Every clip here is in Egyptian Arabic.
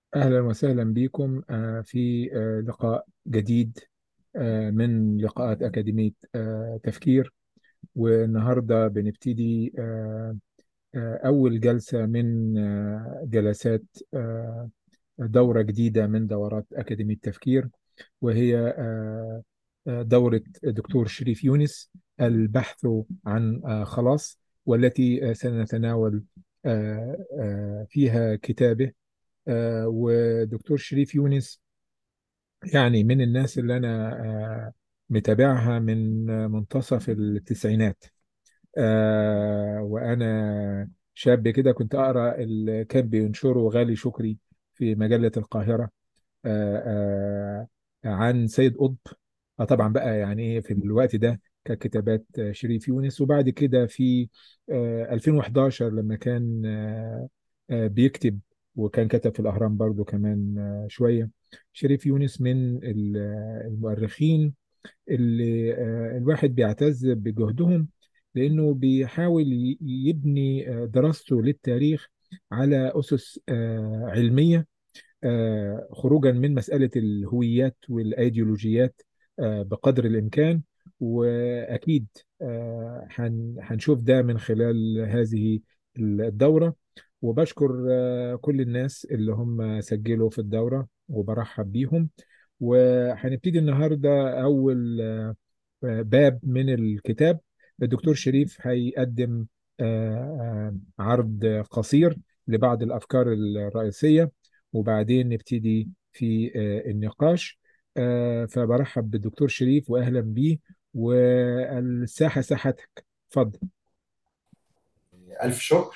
أهلا وسهلا بكم آه، في آه، لقاء جديد آه، من لقاءات أكاديمية آه، تفكير والنهاردة بنبتدي آه، آه، أول جلسة من آه، جلسات آه، دورة جديدة من دورات أكاديمية تفكير وهي آه، آه، دورة الدكتور شريف يونس البحث عن آه، خلاص والتي آه، سنتناول آه، آه، فيها كتابه آه، ودكتور شريف يونس يعني من الناس اللي أنا آه، متابعها من آه، منتصف التسعينات آه، وأنا شاب كده كنت أقرأ اللي كان بينشره غالي شكري في مجلة القاهرة آه، آه، عن سيد قطب آه، طبعا بقى يعني إيه في الوقت ده ككتابات آه، شريف يونس وبعد كده في آه، 2011 لما كان آه، آه، بيكتب وكان كتب في الأهرام برضو كمان آه، شوية شريف يونس من ال- آه، المؤرخين اللي آه، الواحد بيعتز بجهدهم لأنه بيحاول ي- يبني آه، دراسته للتاريخ على أسس آه، علمية آه، خروجا من مسألة الهويات والأيديولوجيات آه، بقدر الإمكان وأكيد آه، هن- هنشوف ده من خلال هذه الدورة وبشكر آه، كل الناس اللي هم سجلوا في الدورة وبرحب بيهم وهنبتدي النهاردة أول آه، باب من الكتاب الدكتور شريف هيقدم آه، آه، عرض قصير لبعض الأفكار الرئيسية وبعدين نبتدي في آه، النقاش آه، فبرحب بالدكتور شريف وأهلا بيه والساحة ساحتك اتفضل ألف شكر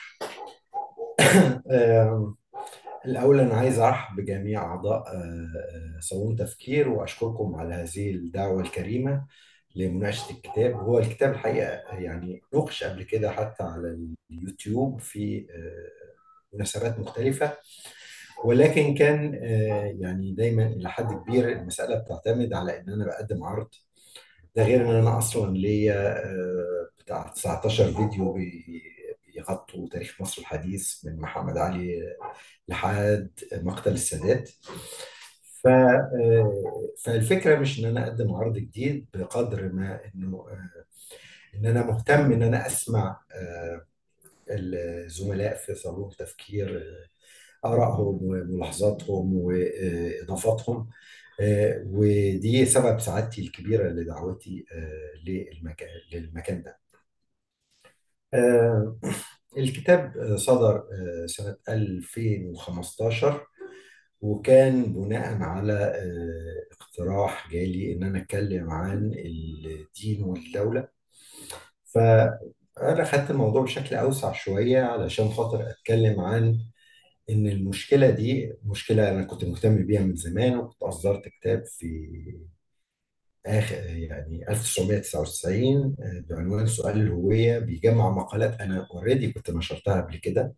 آم، الأول أنا عايز أرحب بجميع أعضاء آه، آه، صالون تفكير وأشكركم على هذه الدعوة الكريمة لمناقشة الكتاب هو الكتاب الحقيقة يعني نوقش قبل كده حتى على اليوتيوب في آه، مناسبات مختلفة ولكن كان آه، يعني دايما إلى حد كبير المسألة بتعتمد على إن أنا بقدم عرض ده غير ان انا اصلا ليا آه، بتاع 19 فيديو بي- بيغطوا تاريخ مصر الحديث من محمد علي لحد مقتل السادات ف آه، فالفكره مش ان انا اقدم عرض جديد بقدر ما انه آه، ان انا مهتم ان انا اسمع آه، الزملاء في صالون تفكير آه، آرائهم وملاحظاتهم وإضافاتهم آه، ودي سبب سعادتي الكبيرة لدعوتي آه، للمكان للمكان ده آه، الكتاب آه، صدر آه، سنة 2015 وكان بناء على آه، اقتراح جالي إن أنا أتكلم عن الدين والدولة فأنا خدت الموضوع بشكل أوسع شوية علشان خاطر أتكلم عن إن المشكلة دي مشكلة أنا كنت مهتم بيها من زمان وكنت أصدرت كتاب في آخر يعني 1999 آه، بعنوان سؤال الهوية بيجمع مقالات أنا أوريدي كنت نشرتها قبل كده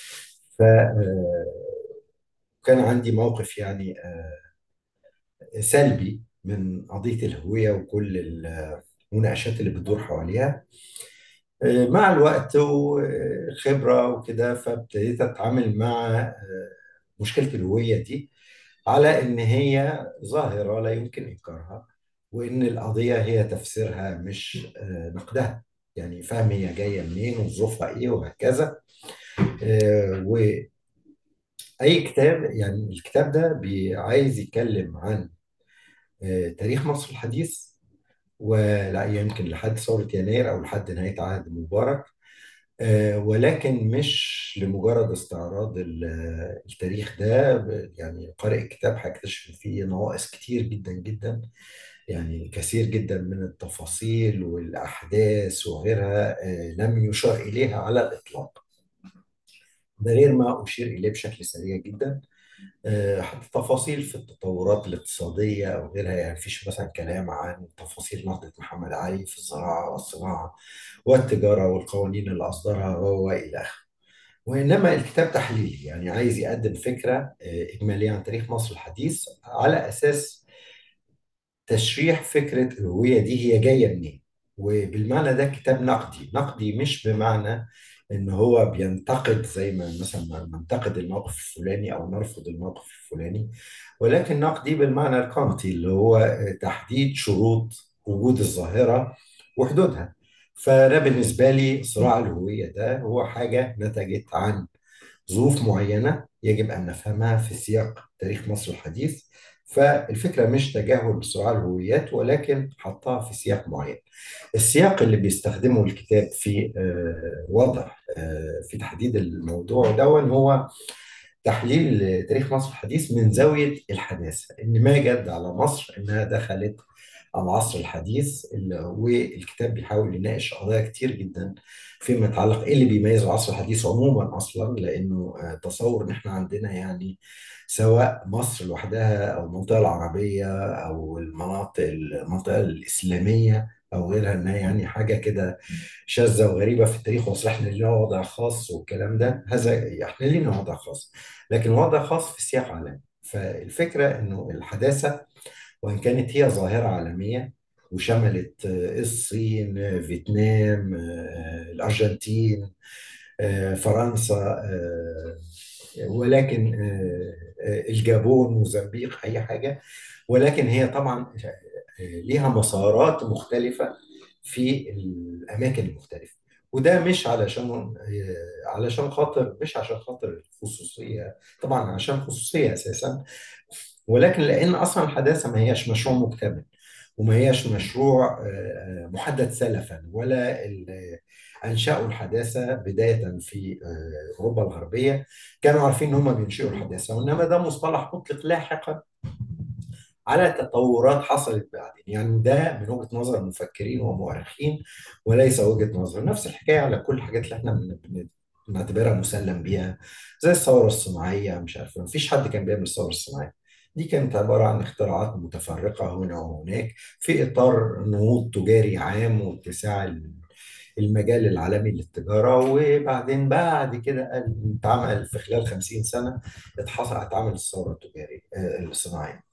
فكان عندي موقف يعني آه، سلبي من قضية الهوية وكل المناقشات اللي بتدور حواليها آه، مع الوقت وخبرة وكده فابتديت أتعامل مع آه، مشكلة الهوية دي على إن هي ظاهرة لا يمكن إنكارها وإن القضية هي تفسيرها مش آه، نقدها يعني فهم هي جاية منين وظروفها إيه وهكذا آه، وأي كتاب يعني الكتاب ده بي- عايز يتكلم عن آه، تاريخ مصر الحديث ولا يمكن لحد ثورة يناير أو لحد نهاية عهد مبارك آه، ولكن مش لمجرد استعراض ال- التاريخ ده ب- يعني قارئ الكتاب هيكتشف إن فيه نواقص كتير جدا جدا يعني كثير جدا من التفاصيل والأحداث وغيرها آه، لم يشار إليها على الإطلاق ده غير ما أشير إليه بشكل سريع جدا آه، حتى تفاصيل في التطورات الاقتصادية أو غيرها يعني مفيش مثلا كلام عن تفاصيل نهضة محمد علي في الزراعة والصناعة والتجارة والقوانين اللي أصدرها وهو إلى آخره وإنما الكتاب تحليلي يعني عايز يقدم فكرة آه، إجمالية عن تاريخ مصر الحديث على أساس تشريح فكرة الهوية دي هي جاية منين وبالمعنى ده كتاب نقدي نقدي مش بمعنى ان هو بينتقد زي ما مثلا ما ننتقد الموقف الفلاني او نرفض الموقف الفلاني ولكن نقدي بالمعنى الكانتي اللي هو تحديد شروط وجود الظاهرة وحدودها فده بالنسبة لي صراع الهوية ده هو حاجة نتجت عن ظروف معينة يجب أن نفهمها في سياق تاريخ مصر الحديث فالفكرة مش تجاهل صراع الهويات ولكن حطها في سياق معين السياق اللي بيستخدمه الكتاب في آه، وضع آه، في تحديد الموضوع ده هو تحليل تاريخ مصر الحديث من زاوية الحداثة إن ما جد على مصر إنها دخلت العصر الحديث ال- والكتاب بيحاول يناقش قضايا كتير جدا فيما يتعلق ايه اللي بيميز العصر الحديث عموما اصلا لانه آه، تصور ان احنا عندنا يعني سواء مصر لوحدها او المنطقه العربيه او المناطق المنطقه الاسلاميه او غيرها انها يعني حاجه كده شاذه وغريبه في التاريخ واصل احنا لنا وضع خاص والكلام ده هذا احنا لنا وضع خاص لكن وضع خاص في سياق عالمي فالفكره انه الحداثه وإن كانت هي ظاهرة عالمية وشملت آه، الصين آه، فيتنام آه، الأرجنتين آه، فرنسا آه، ولكن آه، آه، الجابون موزمبيق أي حاجة ولكن هي طبعا آه، ليها مسارات مختلفة في الأماكن المختلفة وده مش علشان آه، علشان خاطر مش عشان خاطر الخصوصية طبعا عشان خصوصية أساسا ولكن لان اصلا الحداثه ما هياش مشروع مكتمل وما هياش مشروع آه، محدد سلفا ولا ال- انشأوا الحداثه بدايه في آه، اوروبا الغربيه كانوا عارفين ان هم بينشئوا الحداثه وانما ده مصطلح اطلق لاحقا على تطورات حصلت بعدين يعني ده من وجهة نظر المفكرين والمؤرخين وليس وجهة نظر نفس الحكاية على كل الحاجات اللي احنا بن- بن- بنعتبرها مسلم بيها زي الثورة الصناعية مش عارف ما فيش حد كان بيعمل الثورة الصناعية دي كانت عبارة عن اختراعات متفرقة هنا وهناك في إطار نهوض تجاري عام واتساع المجال العالمي للتجارة وبعدين بعد كده اتعمل في خلال 50 سنة اتحصل اتعمل الثورة التجارية آه، الصناعية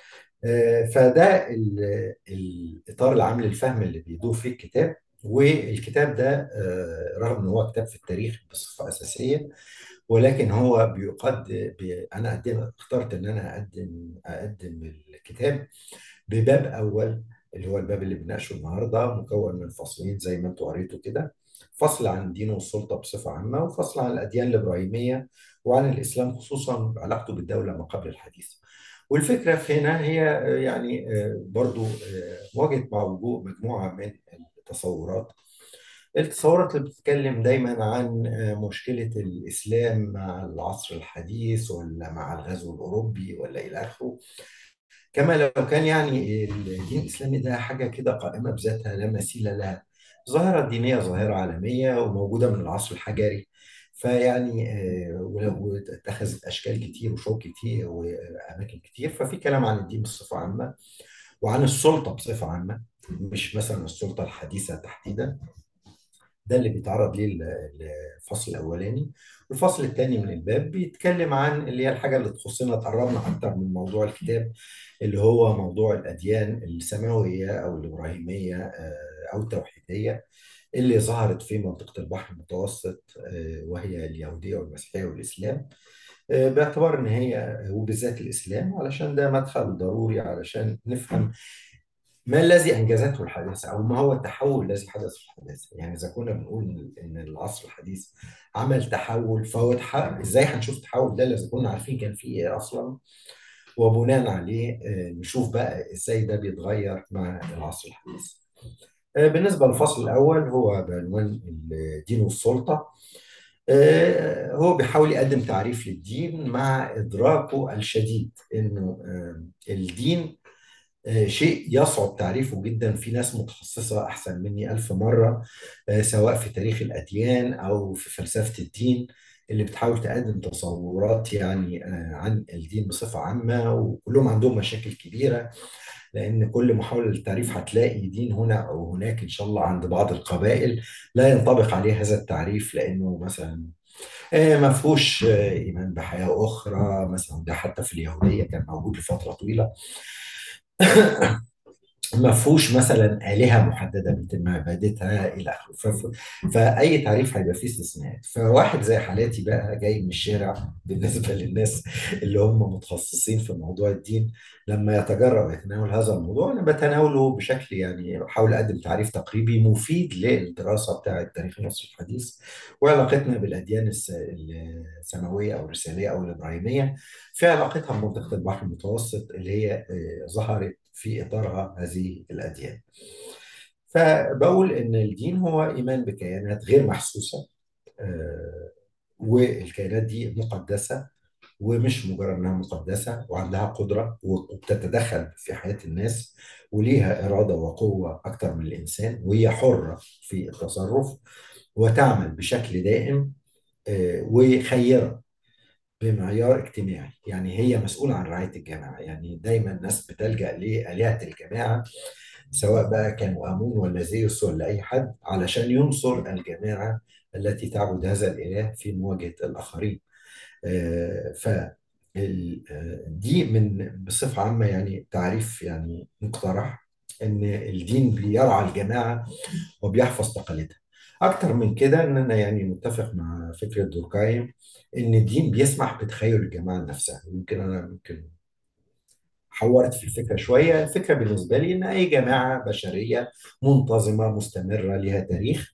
آه، فده ال- الاطار العام للفهم اللي بيدور فيه الكتاب والكتاب ده آه، رغم ان هو كتاب في التاريخ بصفه اساسيه ولكن هو بيقد بي انا أقدم اخترت ان انا اقدم اقدم الكتاب بباب اول اللي هو الباب اللي بنناقشه النهارده مكون من فصلين زي ما انتوا قريتوا كده فصل عن الدين والسلطه بصفه عامه وفصل عن الاديان الابراهيميه وعن الاسلام خصوصا علاقته بالدوله ما قبل الحديث والفكرة في هنا هي آه، يعني آه، برضو آه، واجهت مع وجود مجموعة من التصورات التصورات اللي بتتكلم دايما عن آه، مشكلة الإسلام مع العصر الحديث ولا مع الغزو الأوروبي ولا إلى آخره كما لو كان يعني الدين الإسلامي ده حاجة كده قائمة بذاتها لا مثيل لها ظاهرة دينية ظاهرة عالمية وموجودة من العصر الحجري فيعني آه، و- واتخذت أشكال كتير وشوك كتير وأماكن كتير ففي كلام عن الدين بصفة عامة وعن السلطة بصفة عامة مش مثلا السلطة الحديثة تحديدا ده اللي بيتعرض ليه ال- الفصل الاولاني والفصل الثاني من الباب بيتكلم عن اللي هي الحاجه اللي تخصنا تقربنا اكتر من موضوع الكتاب اللي هو موضوع الاديان السماويه او الابراهيميه آه، او التوحيديه اللي ظهرت في منطقه البحر المتوسط آه، وهي اليهوديه والمسيحيه والاسلام آه، باعتبار ان هي وبالذات الاسلام علشان ده مدخل ضروري علشان نفهم ما الذي انجزته الحداثه او ما هو التحول الذي حدث في الحداثه يعني اذا كنا بنقول ان العصر الحديث عمل تحول فهو تحول ازاي هنشوف التحول ده اذا كنا عارفين كان فيه ايه اصلا وبناء عليه آه، نشوف بقى ازاي ده بيتغير مع العصر الحديث آه، بالنسبه للفصل الاول هو بعنوان الدين والسلطه آه، هو بيحاول يقدم تعريف للدين مع ادراكه الشديد انه آه، الدين آه، شيء يصعب تعريفه جدا في ناس متخصصة أحسن مني ألف مرة آه، سواء في تاريخ الأديان أو في فلسفة الدين اللي بتحاول تقدم تصورات يعني آه، عن الدين بصفة عامة وكلهم عندهم مشاكل كبيرة لأن كل محاولة للتعريف هتلاقي دين هنا أو هناك إن شاء الله عند بعض القبائل لا ينطبق عليه هذا التعريف لأنه مثلا آه، ما فيهوش آه، إيمان بحياة أخرى مثلا ده حتى في اليهودية كان موجود لفترة طويلة ما فيهوش مثلا آلهة محددة بيتم عبادتها إلى آخره ف- فأي تعريف هيبقى فيه استثناءات فواحد زي حالاتي بقى جاي من الشارع بالنسبة للناس اللي هم متخصصين في موضوع الدين لما يتجرأ ويتناول هذا الموضوع أنا بتناوله بشكل يعني بحاول أقدم تعريف تقريبي مفيد للدراسة بتاعة التاريخ المصري الحديث وعلاقتنا بالأديان الس- السماوية أو الرسالية أو الإبراهيمية في علاقتها بمنطقة البحر المتوسط اللي هي آه، ظهرت في إطارها هذه الأديان فبقول إن الدين هو إيمان بكيانات غير محسوسة آه، والكيانات دي مقدسة ومش مجرد إنها مقدسة وعندها قدرة وبتتدخل في حياة الناس وليها إرادة وقوة أكتر من الإنسان وهي حرة في التصرف وتعمل بشكل دائم آه، وخيرة بمعيار اجتماعي يعني هي مسؤولة عن رعاية الجماعة يعني دايما الناس بتلجأ لآلهة الجماعة سواء بقى كانوا آمون ولا زيوس ولا أي حد علشان ينصر الجماعة التي تعبد هذا الإله في مواجهة الآخرين آه، ف ال- آه، دي من بصفة عامة يعني تعريف يعني مقترح إن الدين بيرعى الجماعة وبيحفظ تقاليدها أكتر من كده إن أنا يعني متفق مع فكرة دوركايم إن الدين بيسمح بتخيل الجماعة نفسها يمكن أنا يمكن حورت في الفكرة شوية الفكرة بالنسبة لي إن أي جماعة بشرية منتظمة مستمرة لها تاريخ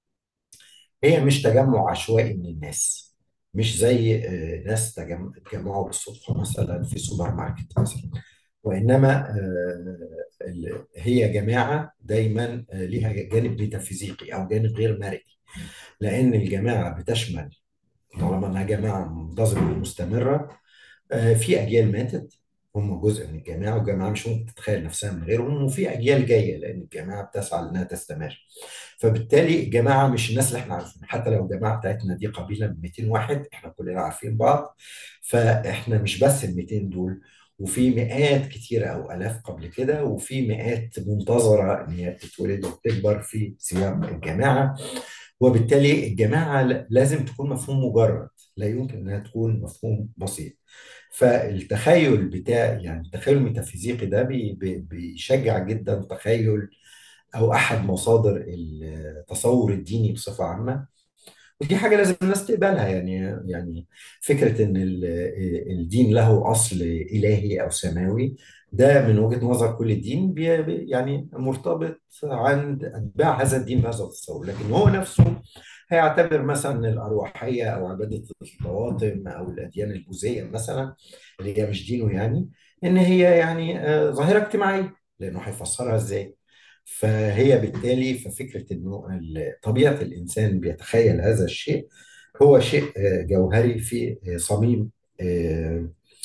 هي مش تجمع عشوائي من الناس مش زي آه، ناس تجم- تجمعوا بالصدفة مثلا في سوبر ماركت مثلا وإنما آه، ال- هي جماعة دايما آه، ليها جانب ميتافيزيقي أو جانب غير مرئي لأن الجماعة بتشمل طالما إنها جماعة منتظمة ومستمرة آه، في أجيال ماتت هم جزء من الجماعة والجماعة مش ممكن تتخيل نفسها من غيرهم وفي أجيال جاية لأن الجماعة بتسعى لأنها تستمر فبالتالي الجماعة مش الناس اللي احنا عارفين حتى لو الجماعة بتاعتنا دي قبيلة من 200 واحد احنا كلنا عارفين بعض فاحنا مش بس ال 200 دول وفي مئات كتيرة أو آلاف قبل كده وفي مئات منتظرة إن هي تتولد وتكبر في سياق الجماعة وبالتالي الجماعة ل- لازم تكون مفهوم مجرد لا يمكن انها تكون مفهوم بسيط فالتخيل بتاع يعني التخيل الميتافيزيقي ده بي بي بيشجع جدا تخيل او احد مصادر التصور الديني بصفة عامة ودي حاجة لازم الناس تقبلها يعني يعني فكرة إن ال- الدين له أصل إلهي أو سماوي ده من وجهة نظر كل دين بي بي- يعني مرتبط عند أتباع هذا الدين بهذا التصور لكن هو نفسه هيعتبر مثلا الأرواحية أو عبادة الطواطم أو الأديان البوذية مثلا اللي هي مش دينه يعني إن هي يعني آه، ظاهرة اجتماعية لأنه هيفسرها إزاي فهي بالتالي ففكرة انه ال- طبيعة الانسان بيتخيل هذا الشيء هو شيء آه، جوهري في آه، صميم آه،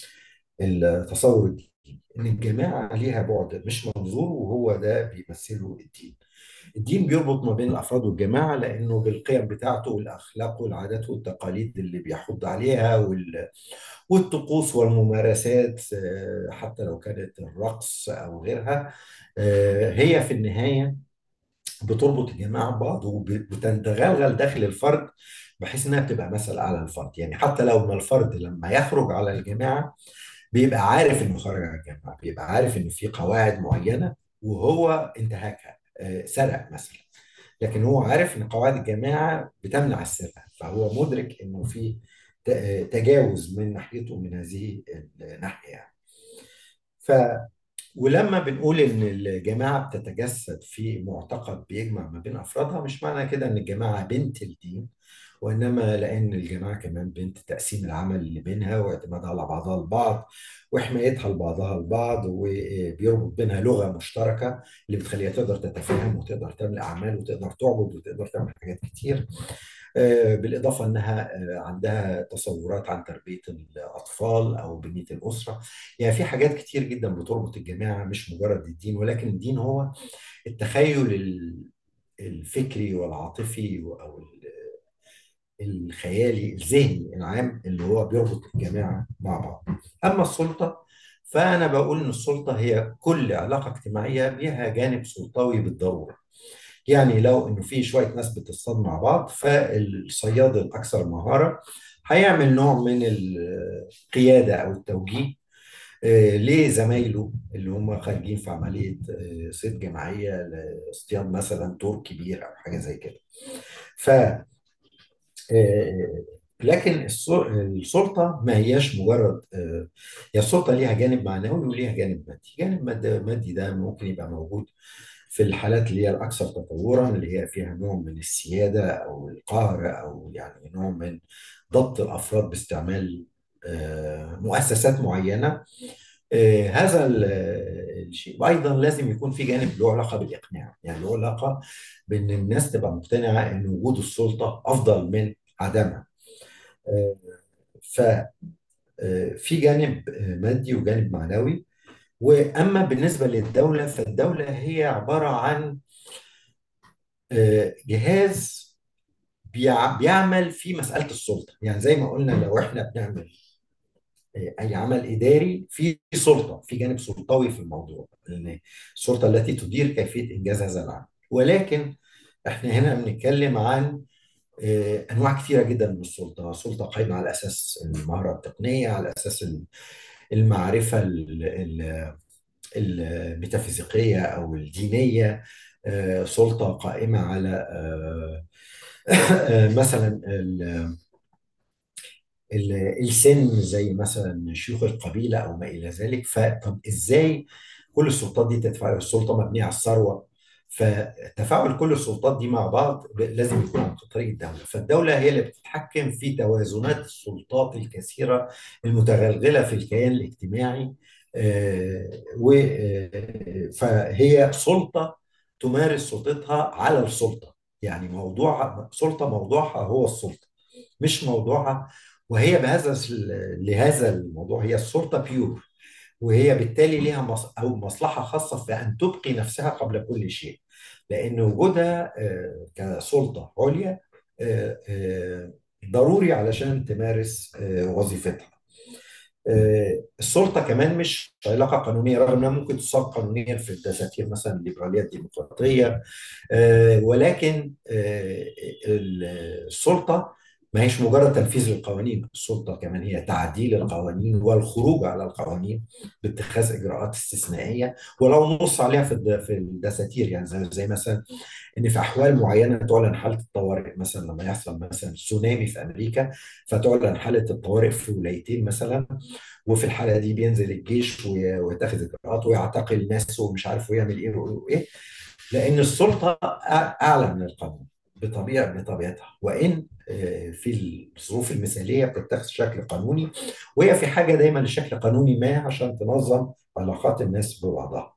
التصور الديني ان الجماعة ليها بعد مش منظور وهو ده بيمثله الدين الدين بيربط ما بين الافراد والجماعة لانه بالقيم بتاعته والاخلاق والعادات والتقاليد اللي بيحض عليها وال- والطقوس والممارسات آه، حتى لو كانت الرقص او غيرها آه، هي في النهاية بتربط الجماعه ببعض وبتتغلغل داخل الفرد بحيث انها بتبقى مثل اعلى للفرد يعني حتى لو ما الفرد لما يخرج على الجماعه بيبقى عارف انه خرج على الجماعه بيبقى عارف ان في قواعد معينه وهو انتهكها آه، سرق مثلا لكن هو عارف ان قواعد الجماعه بتمنع السرقه فهو مدرك انه في ت- آه، تجاوز من ناحيته من هذه الناحيه يعني ف ولما بنقول ان الجماعه بتتجسد في معتقد بيجمع ما بين افرادها مش معنى كده ان الجماعه بنت الدين وانما لان الجماعه كمان بنت تقسيم العمل اللي بينها واعتمادها على بعضها البعض وحمايتها لبعضها البعض وبيربط بينها لغه مشتركه اللي بتخليها تقدر تتفاهم وتقدر تعمل اعمال وتقدر تعبد وتقدر تعمل حاجات كتير آه، بالإضافة أنها آه، عندها تصورات عن تربية الأطفال أو بنية الأسرة يعني في حاجات كتير جدا بتربط الجماعة مش مجرد الدين ولكن الدين هو التخيل ال- الفكري والعاطفي أو ال- الخيالي الذهني العام اللي هو بيربط الجماعة مع بعض أما السلطة فأنا بقول إن السلطة هي كل علاقة اجتماعية ليها جانب سلطوي بالضرورة يعني لو انه في شويه ناس بتصطاد مع بعض فالصياد الاكثر مهاره هيعمل نوع من القياده او التوجيه آه، لزمايله اللي هم خارجين في عملية آه، صيد جماعية لاصطياد مثلا طور كبير أو حاجة زي كده ف آه، لكن السل- السلطة ما هياش مجرد آه، هي السلطة ليها جانب معنوي وليها جانب مادي جانب ماد- مادي ده ممكن يبقى موجود في الحالات اللي هي الأكثر تطورا اللي هي فيها نوع من السيادة أو القهر أو يعني نوع من ضبط الأفراد باستعمال آه، مؤسسات معينة آه، هذا ال- الشيء وايضا لازم يكون في جانب له علاقه بالاقناع يعني له علاقه بان الناس تبقى مقتنعه ان وجود السلطه افضل من عدمها ففي جانب آه، مادي وجانب معنوي واما بالنسبه للدوله فالدوله هي عباره عن آه، جهاز بيع- بيعمل في مساله السلطه يعني زي ما قلنا لو احنا بنعمل اي عمل اداري في سلطه في جانب سلطوي في الموضوع لان السلطه التي تدير كيفيه انجاز هذا العمل ولكن احنا هنا بنتكلم عن آه، انواع كثيره جدا من السلطه سلطه قائمه على اساس المهاره التقنيه على اساس المعرفه ال- ال- الميتافيزيقيه او الدينيه آه، سلطه قائمه على آه، آه، مثلا ال- السن زي مثلا شيوخ القبيله او ما الى ذلك فطب ازاي كل السلطات دي تتفاعل السلطه مبنيه على الثروه فتفاعل كل السلطات دي مع بعض ب- لازم يكون عن طريق الدوله فالدوله هي اللي بتتحكم في توازنات السلطات الكثيره المتغلغله في الكيان الاجتماعي آه، و آه، فهي سلطه تمارس سلطتها على السلطه يعني موضوع سلطه موضوعها هو السلطه مش موضوعها وهي بهذا لهذا الموضوع هي السلطه بيور وهي بالتالي ليها مص... او مصلحه خاصه في ان تبقي نفسها قبل كل شيء لان وجودها آه، كسلطه عليا آه، آه، ضروري علشان تمارس آه، وظيفتها آه، السلطه كمان مش علاقه قانونيه رغم انها ممكن تصاب قانونيا في الدساتير مثلا الليبراليه الديمقراطيه آه، ولكن آه، السلطه ما هيش مجرد تنفيذ للقوانين السلطه كمان هي تعديل القوانين والخروج على القوانين باتخاذ اجراءات استثنائيه ولو نص عليها في الد- في الدساتير يعني زي زي مثلا ان في احوال معينه تعلن حاله الطوارئ مثلا لما يحصل مثلا تسونامي في امريكا فتعلن حاله الطوارئ في ولايتين مثلا وفي الحاله دي بينزل الجيش وي- ويتخذ اجراءات ويعتقل ناس ومش عارف ويعمل ايه وايه لان السلطه أع- اعلى من القانون بطبيعه بطبيعتها وان آه، في الظروف المثاليه بتتخذ شكل قانوني وهي في حاجه دايما لشكل قانوني ما عشان تنظم علاقات الناس ببعضها.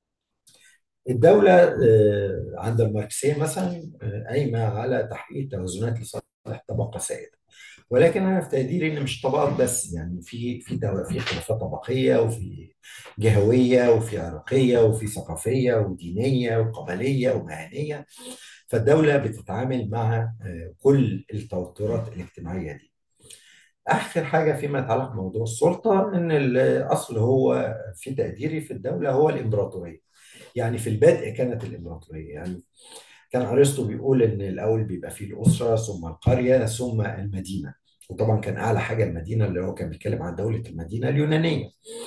الدوله آه، عند الماركسيه مثلا آه، قايمه على تحقيق توازنات لصالح طبقه سائده. ولكن انا في تقديري ان مش طبقات بس يعني في في دو- في خلافات طبقيه وفي جهويه وفي عرقيه وفي ثقافيه ودينيه وقبليه ومهنيه فالدوله بتتعامل مع آه، كل التوترات الاجتماعيه دي. اخر حاجه فيما يتعلق بموضوع السلطه ان الاصل هو في تقديري في الدوله هو الامبراطوريه. يعني في البدء كانت الامبراطوريه يعني كان ارسطو بيقول ان الاول بيبقى فيه الاسره ثم القريه ثم المدينه وطبعا كان اعلى حاجه المدينه اللي هو كان بيتكلم عن دوله المدينه اليونانيه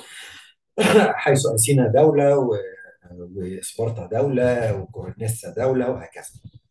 حيث اثينا دوله و... وسبارتا دوله وكورنيسا دوله وهكذا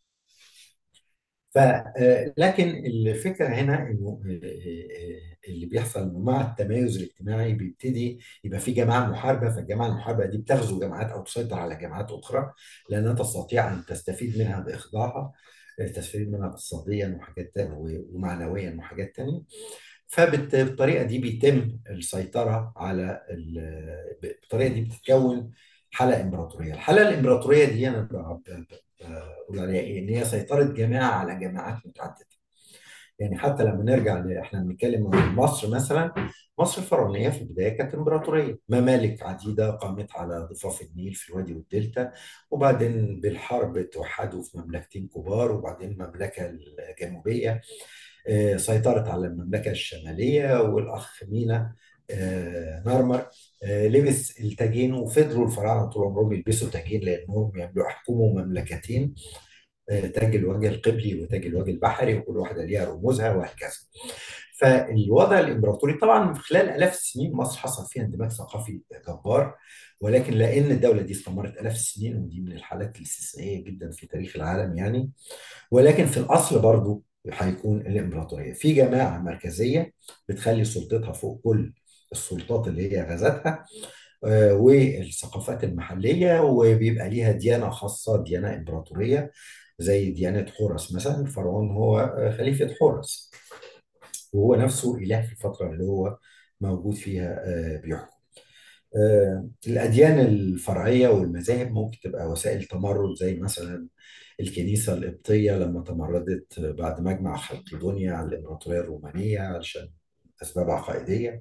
ف لكن الفكره هنا انه اللي بيحصل مع التميز الاجتماعي بيبتدي يبقى في جماعه محاربه فالجماعه المحاربه دي بتغزو جماعات او تسيطر على جماعات اخرى لانها تستطيع ان تستفيد منها باخضاعها تستفيد منها اقتصاديا وحاجات تانية ومعنويا وحاجات تانية فبالطريقه دي بيتم السيطره على ال- بالطريقه دي بتتكون حاله امبراطوريه الحاله الامبراطوريه دي انا ب- ب- بقول عليها ايه ان هي سيطره جماعه على جماعات متعدده يعني حتى لما نرجع ل... احنا بنتكلم عن مصر مثلا مصر الفرعونيه في البدايه كانت امبراطوريه ممالك عديده قامت على ضفاف النيل في الوادي والدلتا وبعدين بالحرب توحدوا في مملكتين كبار وبعدين المملكه الجنوبيه آه، سيطرت على المملكة الشمالية والأخ مينا آه، نارمر آه، لبس التاجين وفضلوا الفراعنة طول عمرهم يلبسوا تاجين لأنهم يحكموا مملكتين تاج الوجه القبلي وتاج الوجه البحري وكل واحده ليها رموزها وهكذا فالوضع الامبراطوري طبعا خلال الاف السنين مصر حصل فيها اندماج ثقافي جبار ولكن لان الدوله دي استمرت الاف السنين ودي من الحالات الاستثنائيه جدا في تاريخ العالم يعني ولكن في الاصل برضو هيكون الامبراطوريه في جماعه مركزيه بتخلي سلطتها فوق كل السلطات اللي هي غزتها والثقافات المحليه وبيبقى ليها ديانه خاصه ديانه امبراطوريه زي ديانه حورس مثلا الفرعون هو خليفه حورس وهو نفسه اله في الفتره اللي هو موجود فيها بيحكم الأديان الفرعية والمذاهب ممكن تبقى وسائل تمرد زي مثلا الكنيسة القبطية لما تمردت بعد مجمع خلقدونيا على الإمبراطورية الرومانية علشان أسباب عقائدية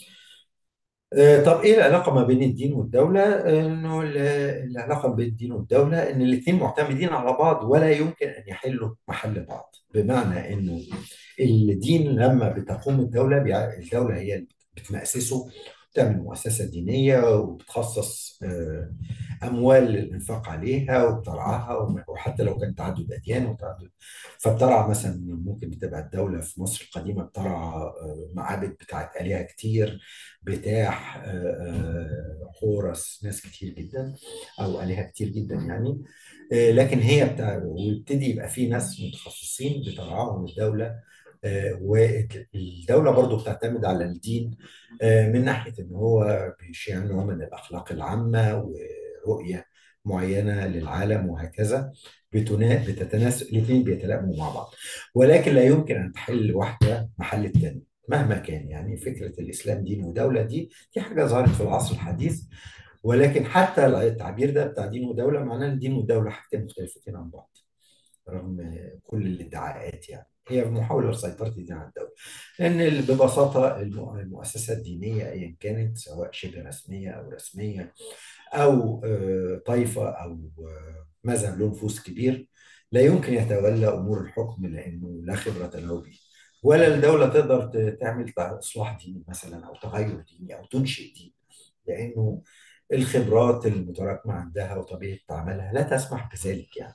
طب ايه العلاقه ما بين الدين والدوله؟ انه العلاقه بين الدين والدوله ان الاثنين معتمدين على بعض ولا يمكن ان يحلوا محل بعض، بمعنى انه الدين لما بتقوم الدوله الدوله هي اللي بتمأسسه بتعمل مؤسسه دينيه وبتخصص اموال للانفاق عليها وبترعاها وحتى لو كان تعدد اديان وتعدد فبترعى مثلا ممكن بتبقى الدوله في مصر القديمه بترعى معابد بتاعت الهه كتير بتاع حورس ناس كتير جدا او الهه كتير جدا يعني لكن هي بتاع ويبتدي يبقى في ناس متخصصين بترعاهم الدوله والدوله برضو بتعتمد على الدين من ناحيه ان هو بيشيع نوع من الاخلاق العامه ورؤيه معينه للعالم وهكذا بتتناسب الاثنين بيتلائموا مع بعض ولكن لا يمكن ان تحل واحده محل الثانيه مهما كان يعني فكره الاسلام دين ودوله دي دي حاجه ظهرت في العصر الحديث ولكن حتى التعبير ده بتاع دين ودوله معناه ان الدين والدوله حاجتين مختلفتين عن بعض رغم كل الادعاءات يعني هي محاولة لسيطرة الدين على الدولة لأن ببساطة المؤسسة الدينية أيا كانت سواء شبه رسمية أو رسمية أو طائفة أو مذهب له نفوذ كبير لا يمكن يتولى أمور الحكم لأنه لا خبرة له به ولا الدولة تقدر تعمل إصلاح ديني مثلا أو تغير ديني أو تنشئ دين لأنه الخبرات المتراكمة عندها وطبيعة عملها لا تسمح بذلك يعني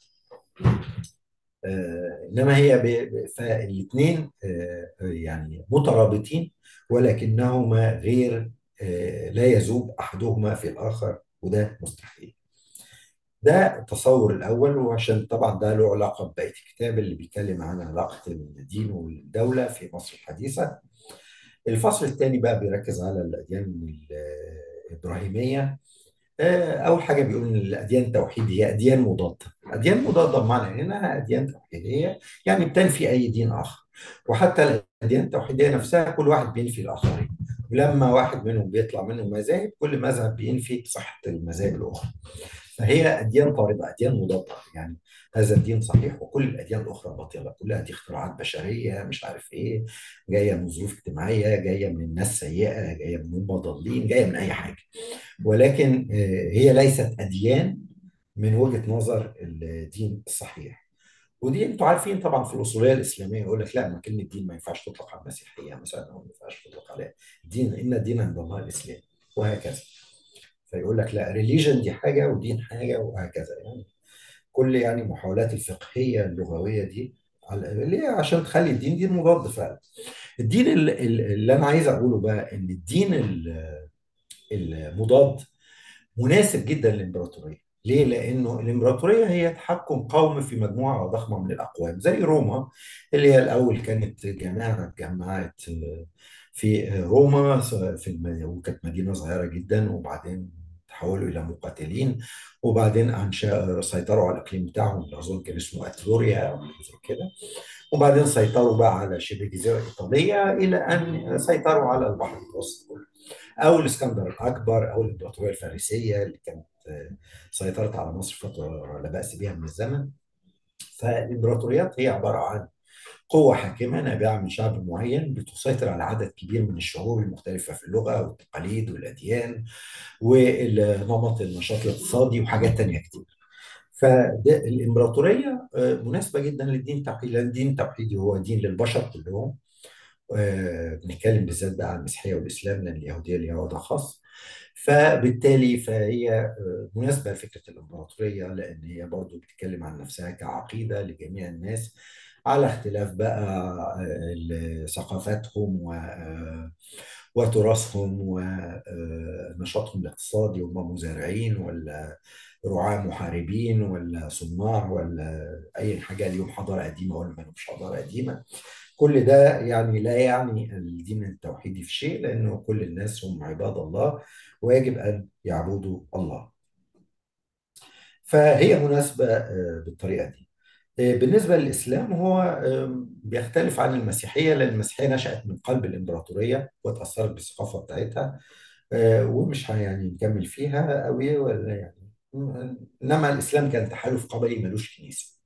آه انما هي فالاثنين آه يعني مترابطين ولكنهما غير آه لا يذوب احدهما في الاخر وده مستحيل. ده التصور الاول وعشان طبعا ده له علاقه ببقيه الكتاب اللي بيتكلم عن علاقه الدين والدوله في مصر الحديثه. الفصل الثاني بقى بيركز على الاديان الابراهيميه اول حاجه بيقول ان الاديان التوحيد هي اديان مضاده اديان مضاده بمعنى انها اديان توحيديه يعني بتنفي اي دين اخر وحتى الاديان التوحيديه نفسها كل واحد بينفي الاخرين ولما واحد منهم بيطلع منه مذاهب كل مذهب بينفي صحه المذاهب الاخرى فهي اديان طارده اديان مضاده يعني هذا الدين صحيح وكل الاديان الاخرى باطله كلها دي اختراعات بشريه مش عارف ايه جايه من ظروف اجتماعيه جايه من ناس سيئه جايه من هم ضالين جايه من اي حاجه ولكن هي ليست اديان من وجهه نظر الدين الصحيح ودي انتوا عارفين طبعا في الاصوليه الاسلاميه يقول لك لا ما كلمه دين ما ينفعش تطلق على المسيحيه مثلا او ما ينفعش تطلق عليها دين ان الدين عند الله الاسلام وهكذا فيقول لك لا ريليجن دي حاجه ودين حاجه وهكذا يعني كل يعني محاولات الفقهيه اللغويه دي اللي هي عشان تخلي الدين دين مضاد فعلا الدين اللي انا عايز اقوله بقى ان الدين المضاد مناسب جدا للامبراطوريه ليه؟ لانه الامبراطوريه هي تحكم قومي في مجموعه ضخمه من الاقوام زي روما اللي هي الاول كانت جماعه اتجمعت في روما في الم... وكانت مدينه صغيره جدا وبعدين تحولوا الى مقاتلين وبعدين انشا سيطروا على الاقليم بتاعهم اللي اظن كان اسمه اتروريا او زي كده وبعدين سيطروا بقى على شبه الجزيره الايطاليه الى ان سيطروا على البحر المتوسط كله او الاسكندر الاكبر او الامبراطوريه الفارسيه اللي كانت سيطرت على مصر فتره لا باس بها من الزمن فالامبراطوريات هي عباره عن قوة حاكمة نابعة من شعب معين بتسيطر على عدد كبير من الشعوب المختلفة في اللغة والتقاليد والأديان ونمط النشاط الاقتصادي وحاجات تانية كتير فالإمبراطورية مناسبة جدا للدين التوحيدي لأن الدين التوحيدي هو دين للبشر كلهم آه، بنتكلم بالذات بقى عن المسيحية والإسلام لأن اليهودية ليها وضع خاص فبالتالي فهي آه، مناسبة لفكرة الإمبراطورية لأن هي برضو بتتكلم عن نفسها كعقيدة لجميع الناس على اختلاف بقى آه، ثقافاتهم و آه، وتراثهم ونشاطهم الاقتصادي هم مزارعين ولا رعاة محاربين ولا صناع ولا أي حاجة ليهم حضارة قديمة ولا ما لهمش حضارة قديمة كل ده يعني لا يعني الدين التوحيدي في شيء لأنه كل الناس هم عباد الله ويجب أن يعبدوا الله فهي مناسبة آه، بالطريقة دي آه، بالنسبة للإسلام هو آم، بيختلف عن المسيحية لأن المسيحية نشأت من قلب الإمبراطورية وتأثرت بالثقافة بتاعتها آه، ومش ه- يعني نكمل فيها قوي ولا يعني إنما الإسلام كان تحالف قبلي ملوش كنيسة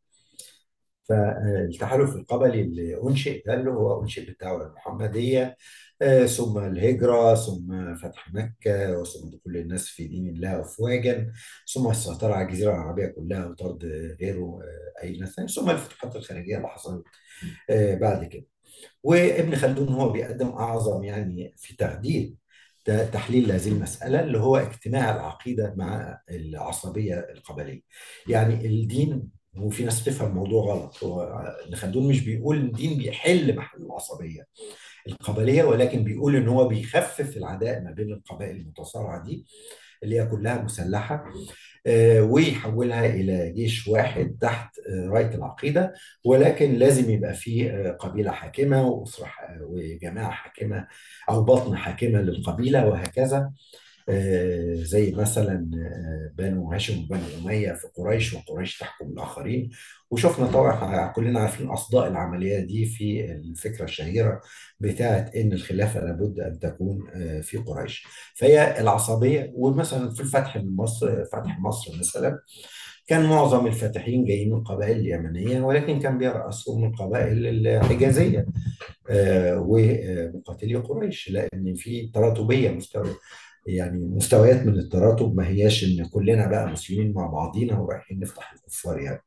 فالتحالف القبلي اللي أنشئ ده اللي هو أنشئ بالدعوة المحمدية آه، ثم الهجرة ثم فتح مكة وثم دخول الناس في دين الله أفواجا ثم السيطرة على الجزيرة العربية كلها وطرد غيره آه، أي ناس ثاني ثم الفتوحات الخارجية اللي حصلت آه، بعد كده وابن خلدون هو بيقدم أعظم يعني في تحديد ت- تحليل هذه المسألة اللي هو اجتماع العقيدة مع العصبية القبلية يعني الدين وفي ناس بتفهم الموضوع غلط هو ابن خلدون مش بيقول ان الدين بيحل محل العصبية القبلية ولكن بيقول ان هو بيخفف العداء ما بين القبائل المتصارعة دي اللي هي كلها مسلحة آه، ويحولها إلى جيش واحد تحت آه، راية العقيدة ولكن لازم يبقى فيه آه، قبيلة حاكمة وأسرة ح- وجماعة حاكمة أو بطن حاكمة للقبيلة وهكذا آه، زي مثلا آه، بنو هاشم وبنو أمية في قريش وقريش تحكم الآخرين وشفنا طبعا كلنا عارفين أصداء العملية دي في الفكرة الشهيرة بتاعت إن الخلافة لابد أن تكون آه، في قريش فهي العصبية ومثلا في الفتح من مصر فتح مصر مثلا كان معظم الفاتحين جايين من القبائل اليمنية ولكن كان بيرأسهم من القبائل الحجازية آه، ومقاتلي قريش لأن في تراتبية مستوى يعني مستويات من التراتب ما هياش ان كلنا بقى مسلمين مع بعضينا ورايحين نفتح الكفار يعني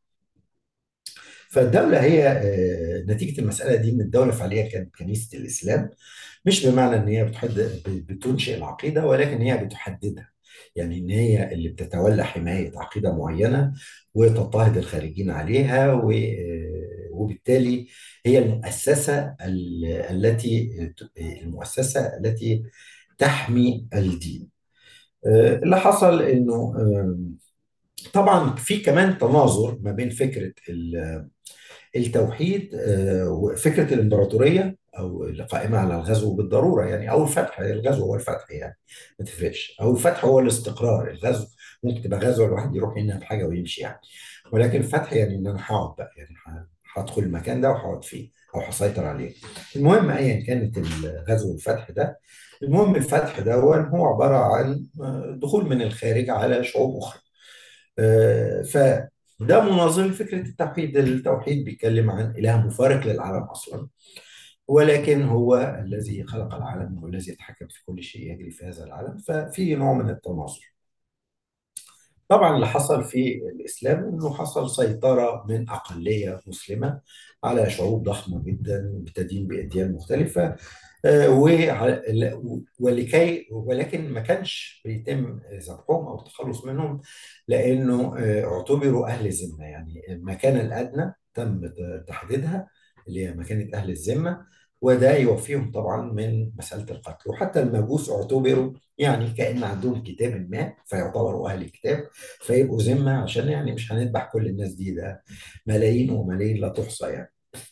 فالدولة هي آه، نتيجة المسألة دي ان الدولة فعليا كانت كنيسة الإسلام مش بمعنى ان هي بتحد بتنشئ العقيدة ولكن هي بتحددها يعني ان هي اللي بتتولى حماية عقيدة معينة وتضطهد الخارجين عليها و- آه، وبالتالي هي المؤسسة ال- التي المؤسسة التي تحمي الدين آه، اللي حصل انه آه، طبعا في كمان تناظر ما بين فكره ال- التوحيد آه، وفكره الامبراطوريه او اللي قائمه على الغزو بالضروره يعني او الفتح الغزو هو الفتح يعني ما تفرقش او الفتح هو الاستقرار الغزو ممكن تبقى غزو الواحد يروح هنا بحاجه ويمشي يعني ولكن الفتح يعني ان انا هقعد بقى يعني ه- هدخل المكان ده وهقعد فيه او هسيطر عليه المهم ايا كانت الغزو والفتح ده المهم الفتح ده هو هو عباره عن آه، دخول من الخارج على شعوب اخرى آه، فده مناظر لفكره التوحيد التوحيد بيتكلم عن اله مفارق للعالم اصلا ولكن هو الذي خلق العالم والذي يتحكم في كل شيء يجري في هذا العالم ففي نوع من التناظر طبعا اللي حصل في الإسلام إنه حصل سيطرة من أقلية مسلمة على شعوب ضخمة جدا بتدين بأديان مختلفة آه، وع- ولكي ولكن ما كانش بيتم ذبحهم أو التخلص منهم لأنه آه، اعتبروا أهل ذمة يعني المكانة الأدنى تم تحديدها اللي هي مكانة أهل الذمة وده يوفيهم طبعا من مسألة القتل وحتى المجوس اعتبروا يعني كأن عندهم كتاب ما فيعتبروا أهل الكتاب فيبقوا ذمة عشان يعني مش هنذبح كل الناس دي ده ملايين وملايين لا تحصى يعني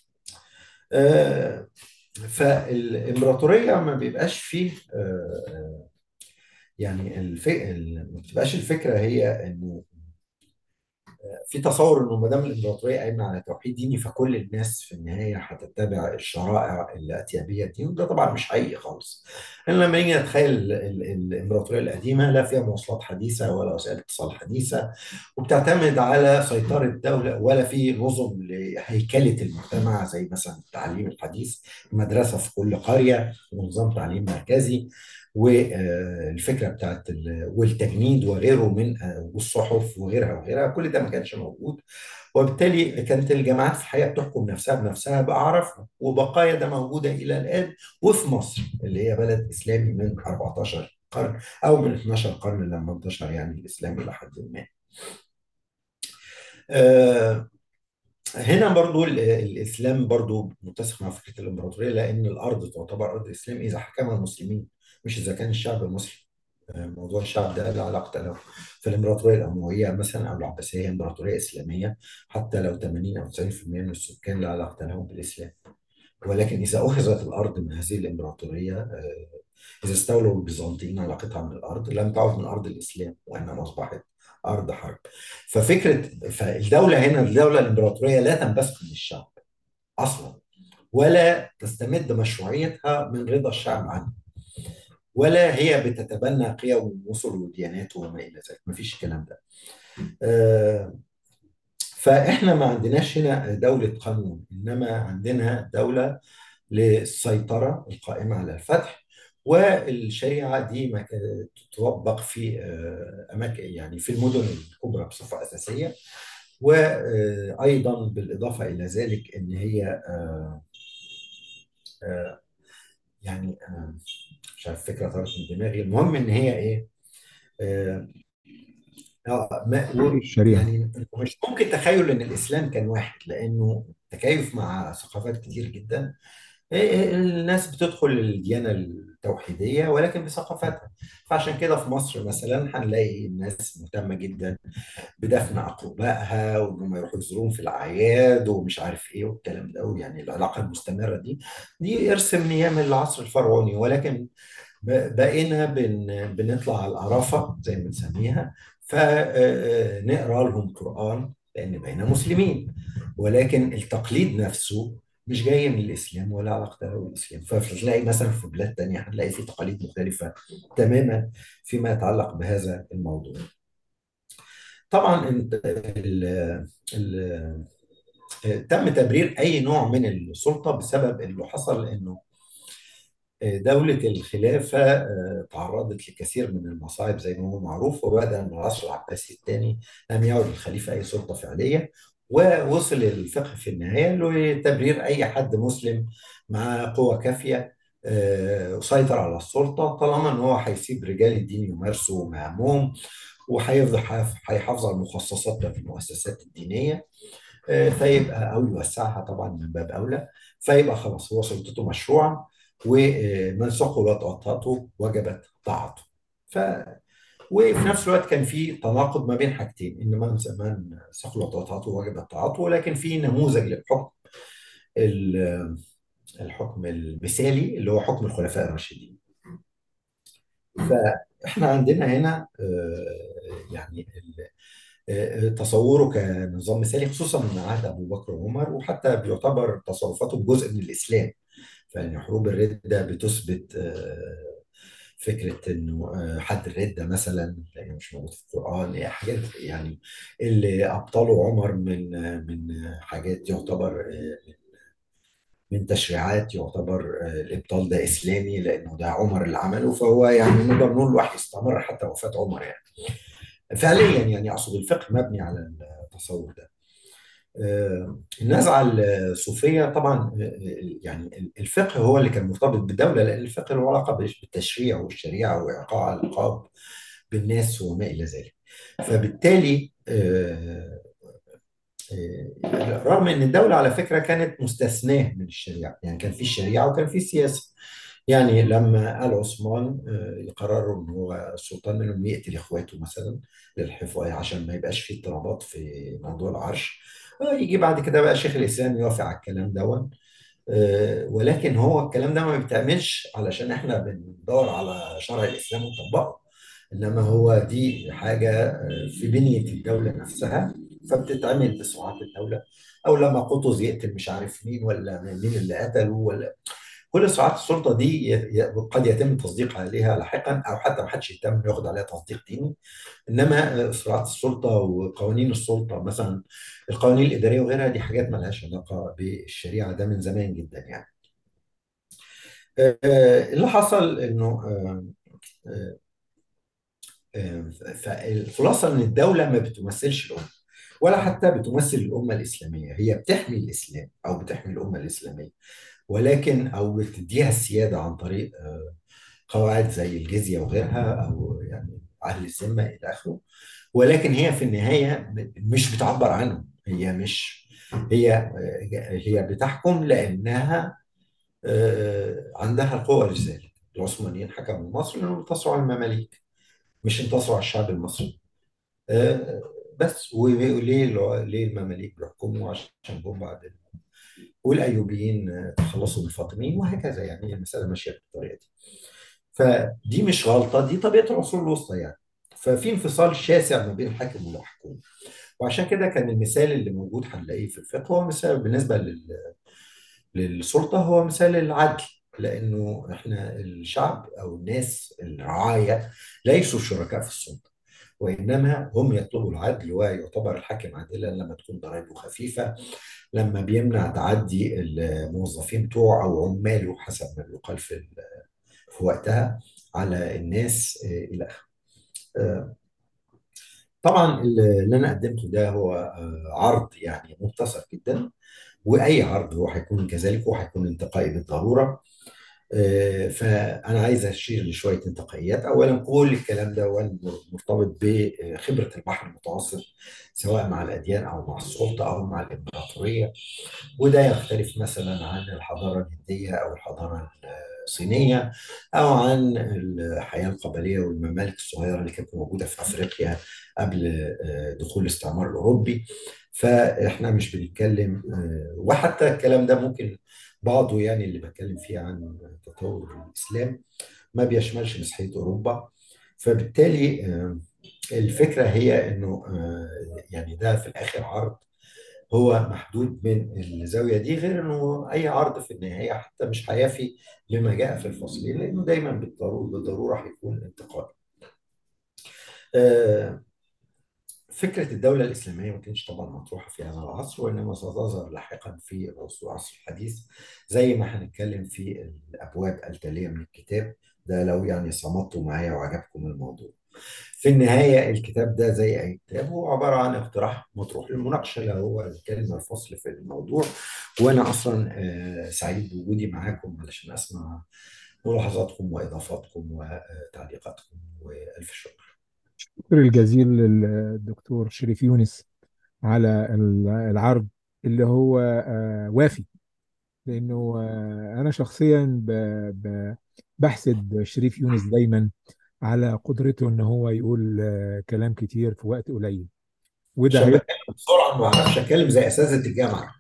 آه، فالإمبراطورية ما بيبقاش فيه آه، آه، يعني الف... ال- ما بتبقاش الفكرة هي إنه في تصور انه ما دام الامبراطوريه قايمه على توحيد ديني فكل الناس في النهايه هتتبع الشرائع اللي اتي بها الدين وده طبعا مش حقيقي خالص. لان لما نيجي نتخيل ال- ال- الامبراطوريه القديمه لا فيها مواصلات حديثه ولا وسائل اتصال حديثه وبتعتمد على سيطره الدوله ولا في نظم لهيكله المجتمع زي مثلا التعليم الحديث مدرسه في كل قريه ونظام تعليم مركزي والفكره بتاعت ال- والتجنيد وغيره من والصحف وغيرها وغيرها كل ده ما كانش موجود وبالتالي كانت الجامعات في الحقيقه بتحكم نفسها بنفسها باعرافها وبقايا ده موجوده الى الان وفي مصر اللي هي بلد اسلامي من 14 قرن او من 12 قرن لما انتشر يعني الاسلام الى حد ما. آه، هنا برضو ال- الاسلام برضو متسق مع فكره الامبراطوريه لان الارض تعتبر ارض الاسلام اذا حكمها المسلمين مش اذا كان الشعب المصري آه، موضوع الشعب ده لا علاقه له فالامبراطوريه الامويه مثلا او العباسيه هي امبراطوريه اسلاميه حتى لو 80 او 90% من السكان لا علاقه لهم بالاسلام ولكن إذا أخذت الأرض من هذه الإمبراطورية آه، إذا استولوا البيزنطيين على قطعة من الأرض لم تعد من أرض الإسلام وإنما أصبحت أرض حرب ففكرة فالدولة هنا الدولة الإمبراطورية لا تنبثق من الشعب أصلا ولا تستمد مشروعيتها من رضا الشعب عنها ولا هي بتتبنى قيم ومثل وديانات وما إلى ذلك ما فيش الكلام ده آه، فإحنا ما عندناش هنا دولة قانون إنما عندنا دولة للسيطرة القائمة على الفتح والشريعة دي ما كانت تطبق في آه، أماكن يعني في المدن الكبرى بصفة أساسية وأيضا بالإضافة إلى ذلك إن هي آه، آه، يعني آه، مش عارف فكرة طارت من دماغي المهم إن هي إيه آه، آه، ما تطبيق و- الشريعة يعني مش ممكن تخيل ان الاسلام كان واحد لانه تكيف مع ثقافات كتير جدا الناس بتدخل الديانة التوحيدية ولكن بثقافتها فعشان كده في مصر مثلا هنلاقي الناس مهتمة جدا بدفن أقربائها وإنهم يروحوا يزوروهم في الأعياد ومش عارف إيه والكلام ده يعني العلاقة المستمرة دي دي إرث من أيام العصر الفرعوني ولكن ب- بقينا بن بنطلع على القرافة زي ما بنسميها فنقرا لهم قرآن لأن بقينا مسلمين ولكن التقليد نفسه مش جاي من الإسلام ولا علاقة له بالإسلام فتلاقي مثلا في بلاد تانية هنلاقي في تقاليد مختلفة تماما فيما يتعلق بهذا الموضوع طبعا ال ال ال تم تبرير أي نوع من السلطة بسبب اللي حصل إنه دولة الخلافة آه، تعرضت لكثير من المصاعب زي ما هو معروف وبدأ من العصر العباسي الثاني لم يعد للخليفة أي سلطة فعلية ووصل الفقه في النهاية لتبرير أي حد مسلم مع قوة كافية آه، وسيطر على السلطة طالما إن هو هيسيب رجال الدين يمارسوا مهامهم وهيفضل هيحافظ على المخصصات بتاعت المؤسسات الدينية آه، فيبقى او يوسعها طبعا من باب اولى فيبقى خلاص هو سلطته مشروعه ومن ثقلت وطأته وجبت طاعته ف وفي نفس الوقت كان في تناقض ما بين حاجتين ان من من ثقلت وطأته وجبت طاعته ولكن في نموذج للحكم ال- الحكم المثالي اللي هو حكم الخلفاء الراشدين فاحنا عندنا هنا آه، يعني ال- آه، تصوره كنظام مثالي خصوصا من عهد ابو بكر وعمر وحتى بيعتبر تصرفاته جزء من الاسلام فيعني حروب الردة بتثبت آه، فكرة إنه آه، حد الردة مثلا لأنه مش موجود في القرآن يعني حاجات يعني اللي أبطله عمر من آه، من حاجات يعتبر آه، من تشريعات يعتبر آه، الإبطال ده إسلامي لأنه ده عمر اللي عمله فهو يعني نقدر نقول الوحي استمر حتى وفاة عمر يعني فعليا يعني أقصد الفقه مبني على التصور ده آه، النزعة الصوفية طبعا آه، يعني الفقه هو اللي كان مرتبط بالدولة لأن الفقه له علاقة بالتشريع والشريعة وإيقاع العقاب بالناس وما إلى ذلك فبالتالي آه، آه، رغم ان الدوله على فكره كانت مستثناه من الشريعه يعني كان في الشريعه وكان في السياسه يعني لما آل عثمان آه، يقرروا ان هو السلطان منهم يقتل اخواته مثلا للحفاظ عشان ما يبقاش في اضطرابات في موضوع العرش آه، يجي بعد كده بقى شيخ الاسلام يوافق على الكلام ده آه، ولكن هو الكلام ده ما بيتعملش علشان احنا بندور على شرع الاسلام ونطبقه انما هو دي حاجه آه، في بنيه الدوله نفسها فبتتعمل بسرعات الدوله او لما قطز يقتل مش عارف مين ولا مين اللي قتله ولا كل سرعات السلطه دي ي- ي- قد يتم التصديق عليها لاحقا او حتى ما حدش يهتم إنه ياخد عليها تصديق ديني انما آه، سرعات السلطه وقوانين السلطه مثلا القوانين الاداريه وغيرها دي حاجات ما لهاش علاقه بالشريعه ده من زمان جدا يعني آه، اللي حصل انه آه، آه، آه، فالخلاصه ان الدوله ما بتمثلش الامه ولا حتى بتمثل الأمة الإسلامية هي بتحمي الإسلام أو بتحمي الأمة الإسلامية ولكن أو بتديها السيادة عن طريق آه، قواعد زي الجزية وغيرها أو يعني أهل الذمة إلى آخره ولكن هي في النهاية مش بتعبر عنهم هي مش هي هي بتحكم لأنها آه، عندها القوة لذلك العثمانيين حكموا مصر لأنهم انتصروا على المماليك مش انتصروا على الشعب المصري آه، بس وليه ليه المماليك بيحكموا عشان جم بعد والايوبيين آه، تخلصوا من الفاطميين وهكذا يعني هي المساله ماشيه بالطريقه دي فدي مش غلطه دي طبيعه العصور الوسطى يعني ففي انفصال شاسع ما بين الحاكم والمحكوم وعشان كده كان المثال اللي موجود هنلاقيه في الفقه هو مثال بالنسبه لل... للسلطه هو مثال العدل لانه احنا الشعب او الناس الرعايه ليسوا شركاء في السلطه وانما هم يطلبوا العدل ويعتبر الحاكم عادلا لما تكون ضرائبه خفيفه لما بيمنع تعدي الموظفين بتوعه او عماله حسب ما بيقال في في وقتها على الناس آه، الى اخره. آه، طبعا اللي انا قدمته ده هو آه، عرض يعني مختصر جدا واي عرض هو هيكون كذلك وهيكون انتقائي بالضروره آه، فانا عايز اشير لشويه انتقائيات اولا كل الكلام ده مرتبط بخبره البحر المتوسط سواء مع الاديان او مع السلطه او مع الامبراطوريه وده يختلف مثلا عن الحضاره الهنديه او الحضاره الصينيه او عن الحياه القبليه والممالك الصغيره اللي كانت موجوده في افريقيا قبل آه، دخول الاستعمار الاوروبي فاحنا مش بنتكلم آه، وحتى الكلام ده ممكن بعضه يعني اللي بتكلم فيه عن تطور الاسلام ما بيشملش مسيحيه اوروبا فبالتالي آه، الفكره هي انه يعني ده في الاخر عرض هو محدود من الزاويه دي غير انه اي عرض في النهايه حتى مش هيفي بما جاء في الفصلين لانه دايما بالضروره بالضروره هيكون انتقائي. آه، فكره الدوله الاسلاميه ما كانتش طبعا مطروحه في هذا العصر وانما ستظهر لاحقا في العصر الحديث زي ما هنتكلم في الابواب التاليه من الكتاب ده لو يعني صمتوا معايا وعجبكم الموضوع. في النهاية الكتاب ده زي أي كتاب هو عبارة عن اقتراح مطروح للمناقشة اللي هو الكلمة الفصل في الموضوع وأنا أصلا آه، سعيد بوجودي معاكم علشان أسمع ملاحظاتكم وإضافاتكم وتعليقاتكم وألف شكر الشكر الجزيل للدكتور شريف يونس على العرض اللي هو آه، وافي لأنه آه، أنا شخصيا بحسد شريف يونس دايما على قدرته ان هو يقول آه، كلام كتير في وقت قليل وده عشان بتكلم بسرعه ما اعرفش اتكلم زي اساتذه الجامعه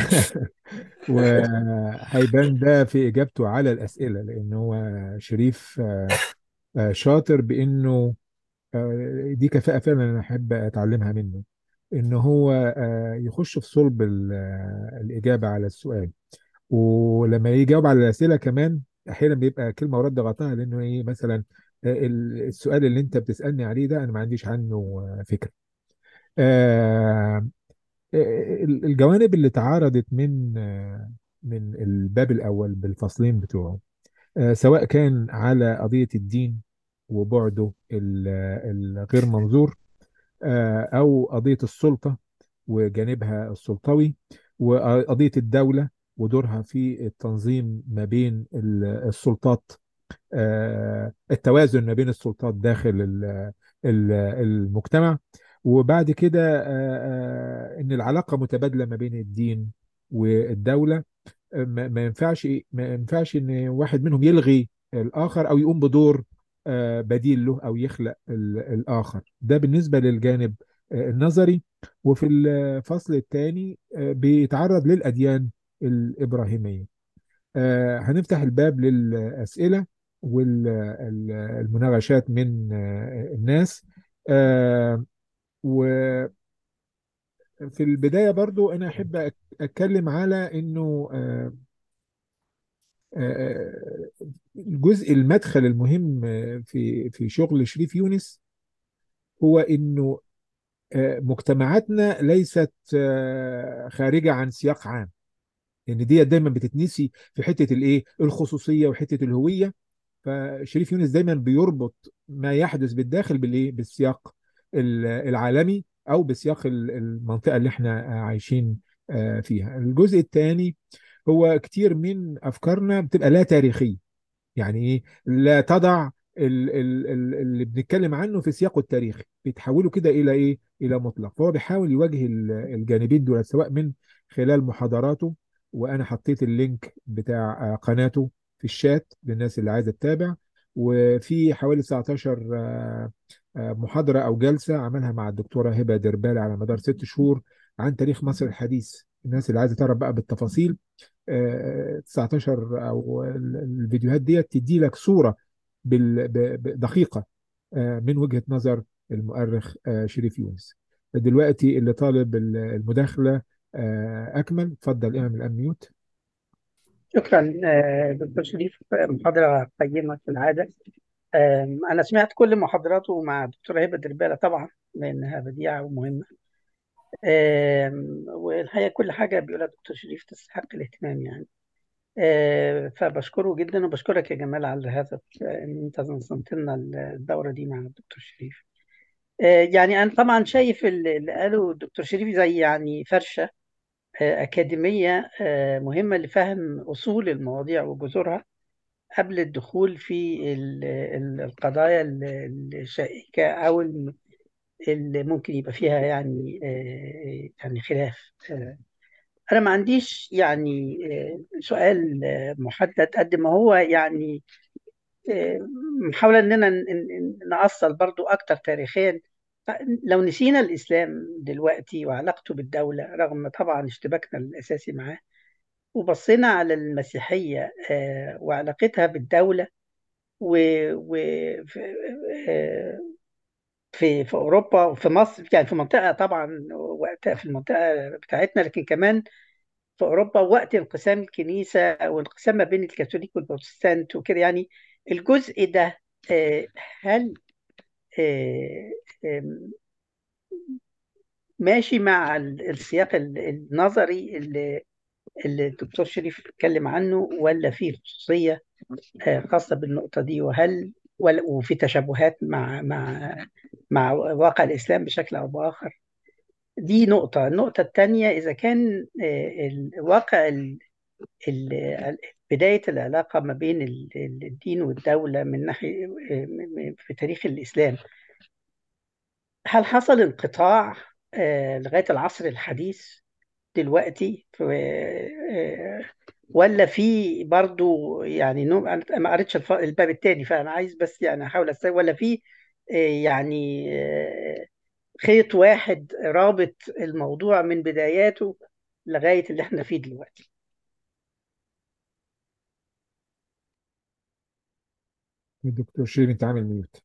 وهيبان ده في اجابته على الاسئله لان هو شريف آه، آه، شاطر بانه دي كفاءه فعلا انا احب اتعلمها منه ان هو يخش في صلب الاجابه على السؤال ولما يجاوب على الاسئله كمان احيانا بيبقى كلمه ورد غطاها لانه ايه مثلا السؤال اللي انت بتسالني عليه ده انا ما عنديش عنه فكره آه، الجوانب اللي تعارضت من من الباب الاول بالفصلين بتوعه آه، سواء كان على قضيه الدين وبعده الغير منظور آه، او قضيه السلطه وجانبها السلطوي وقضيه الدوله ودورها في التنظيم ما بين السلطات آه، التوازن ما بين السلطات داخل المجتمع وبعد كده آه، آه، ان العلاقه متبادله ما بين الدين والدوله ما ينفعش ما ينفعش ان واحد منهم يلغي الاخر او يقوم بدور بديل له او يخلق الاخر ده بالنسبه للجانب النظري وفي الفصل الثاني بيتعرض للاديان الابراهيميه هنفتح الباب للاسئله والمناقشات من الناس وفي البداية برضو أنا أحب أتكلم على أنه الجزء المدخل المهم في في شغل شريف يونس هو انه مجتمعاتنا ليست خارجه عن سياق عام لان دي دايما بتتنسي في حته الايه الخصوصيه وحته الهويه فشريف يونس دايما بيربط ما يحدث بالداخل بالايه بالسياق العالمي او بسياق ال- المنطقه اللي احنا آه، عايشين آه، فيها الجزء الثاني هو كتير من افكارنا بتبقى لا تاريخيه يعني ايه لا تضع ال- ال- ال- اللي بنتكلم عنه في سياقه التاريخي بيتحولوا كده الى ايه الى مطلق فهو بيحاول يواجه ال- الجانبين دول سواء من خلال محاضراته وانا حطيت اللينك بتاع آه، قناته في الشات للناس اللي عايزه تتابع وفي حوالي 19 آه، آه، محاضره او جلسه عملها مع الدكتوره هبه دربالي على مدار ست شهور عن تاريخ مصر الحديث الناس اللي عايزه تعرف بقى بالتفاصيل آه، 19 او ال- الفيديوهات ديت تدي لك صوره بال- ب- ب- دقيقه آه، من وجهه نظر المؤرخ آه، شريف يونس دلوقتي اللي طالب ال- المداخله آه، اكمل اتفضل اعمل الانميوت شكرا آه، دكتور شريف محاضرة قيمة كالعادة آم، أنا سمعت كل محاضراته مع دكتورة هبة دربالة طبعا لأنها بديعة ومهمة آم، والحقيقة كل حاجة بيقولها دكتور شريف تستحق الاهتمام يعني آه، فبشكره جدا وبشكرك يا جمال على هذا إن أنت نظمت لنا الدورة دي مع الدكتور شريف آه، يعني أنا طبعا شايف اللي اللي قاله الدكتور شريف زي يعني فرشة آه، أكاديمية آه، مهمة لفهم أصول المواضيع وجذورها قبل الدخول في ال- ال- القضايا ال- الشائكة أو الم- اللي ممكن يبقى فيها يعني آه، يعني خلاف آه، أنا ما عنديش يعني آه، سؤال آه، محدد قد ما هو يعني آه، محاولة إننا ن- ن- نأصل برضو أكتر تاريخيا لو نسينا الإسلام دلوقتي وعلاقته بالدولة رغم طبعا اشتباكنا الأساسي معاه وبصينا على المسيحية آه، وعلاقتها بالدولة و, و في, آه، في في أوروبا وفي مصر يعني في منطقة طبعا وقتها في المنطقة بتاعتنا لكن كمان في أوروبا وقت انقسام الكنيسة أو انقسام ما بين الكاثوليك والبروتستانت وكده يعني الجزء ده آه، هل آه، آم، ماشي مع ال- السياق ال- النظري اللي اللي الدكتور شريف اتكلم عنه ولا في خصوصية آه، خاصة بالنقطة دي وهل ولا وفي تشابهات مع مع مع واقع الإسلام بشكل أو بآخر دي نقطة النقطة الثانية إذا كان آه، الواقع ال- ال- بداية العلاقة ما بين ال- ال- الدين والدولة من ناحية آه، م- م- في تاريخ الإسلام هل حصل انقطاع آه، لغاية العصر الحديث دلوقتي في آه، ولا في برضو يعني نوع انا ما قريتش الف- الباب الثاني فانا عايز بس يعني احاول استوعب ولا في آه، يعني آه، خيط واحد رابط الموضوع من بداياته لغاية اللي احنا فيه دلوقتي الدكتور شيرين انت عامل ميوت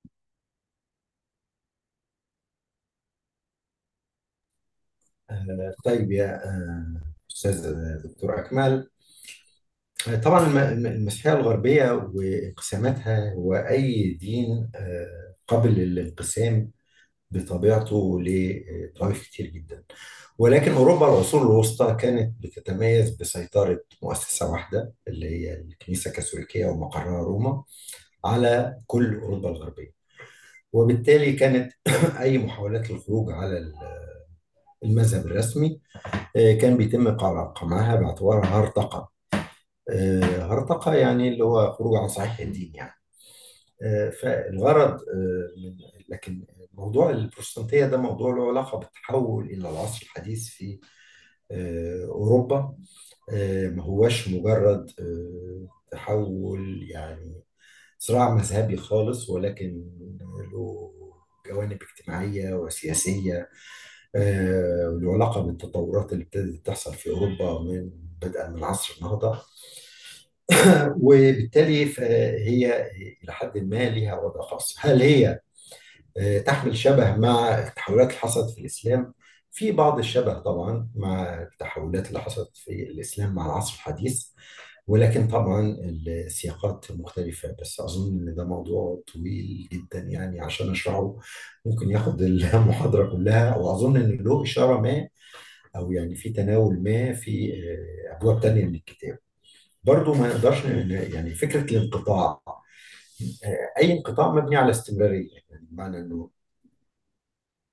آه، طيب يا آه، أستاذ دكتور أكمل آه، طبعا الم- الم- المسيحية الغربية وانقساماتها وأي دين آه، قابل للانقسام بطبيعته لطوائف كتير جدا ولكن أوروبا العصور الوسطى كانت بتتميز بسيطرة مؤسسة واحدة اللي هي الكنيسة الكاثوليكية ومقرها روما على كل أوروبا الغربية وبالتالي كانت أي محاولات للخروج على المذهب الرسمي آه، كان بيتم قمعها باعتبارها هرطقة آه، هرطقة يعني اللي هو خروج عن صحيح الدين يعني آه، فالغرض آه، من لكن موضوع البروتستانتية ده موضوع له علاقة بالتحول إلى العصر الحديث في آه، أوروبا آه، ما هوش مجرد آه، تحول يعني صراع مذهبي خالص ولكن له جوانب اجتماعية وسياسية آه، له علاقة بالتطورات اللي ابتدت تحصل في أوروبا من بدءا من عصر النهضة وبالتالي فهي إلى حد ما لها وضع خاص هل هي آه، تحمل شبه مع التحولات اللي حصلت في الإسلام في بعض الشبه طبعا مع التحولات اللي حصلت في الإسلام مع العصر الحديث ولكن طبعا السياقات مختلفة بس أظن إن ده موضوع طويل جدا يعني عشان أشرحه ممكن ياخد المحاضرة كلها وأظن إن له إشارة ما أو يعني في تناول ما في آه، أبواب تانية من الكتاب برضو ما نقدرش ن- يعني فكرة الانقطاع آه، أي انقطاع مبني على استمرارية يعني بمعنى إنه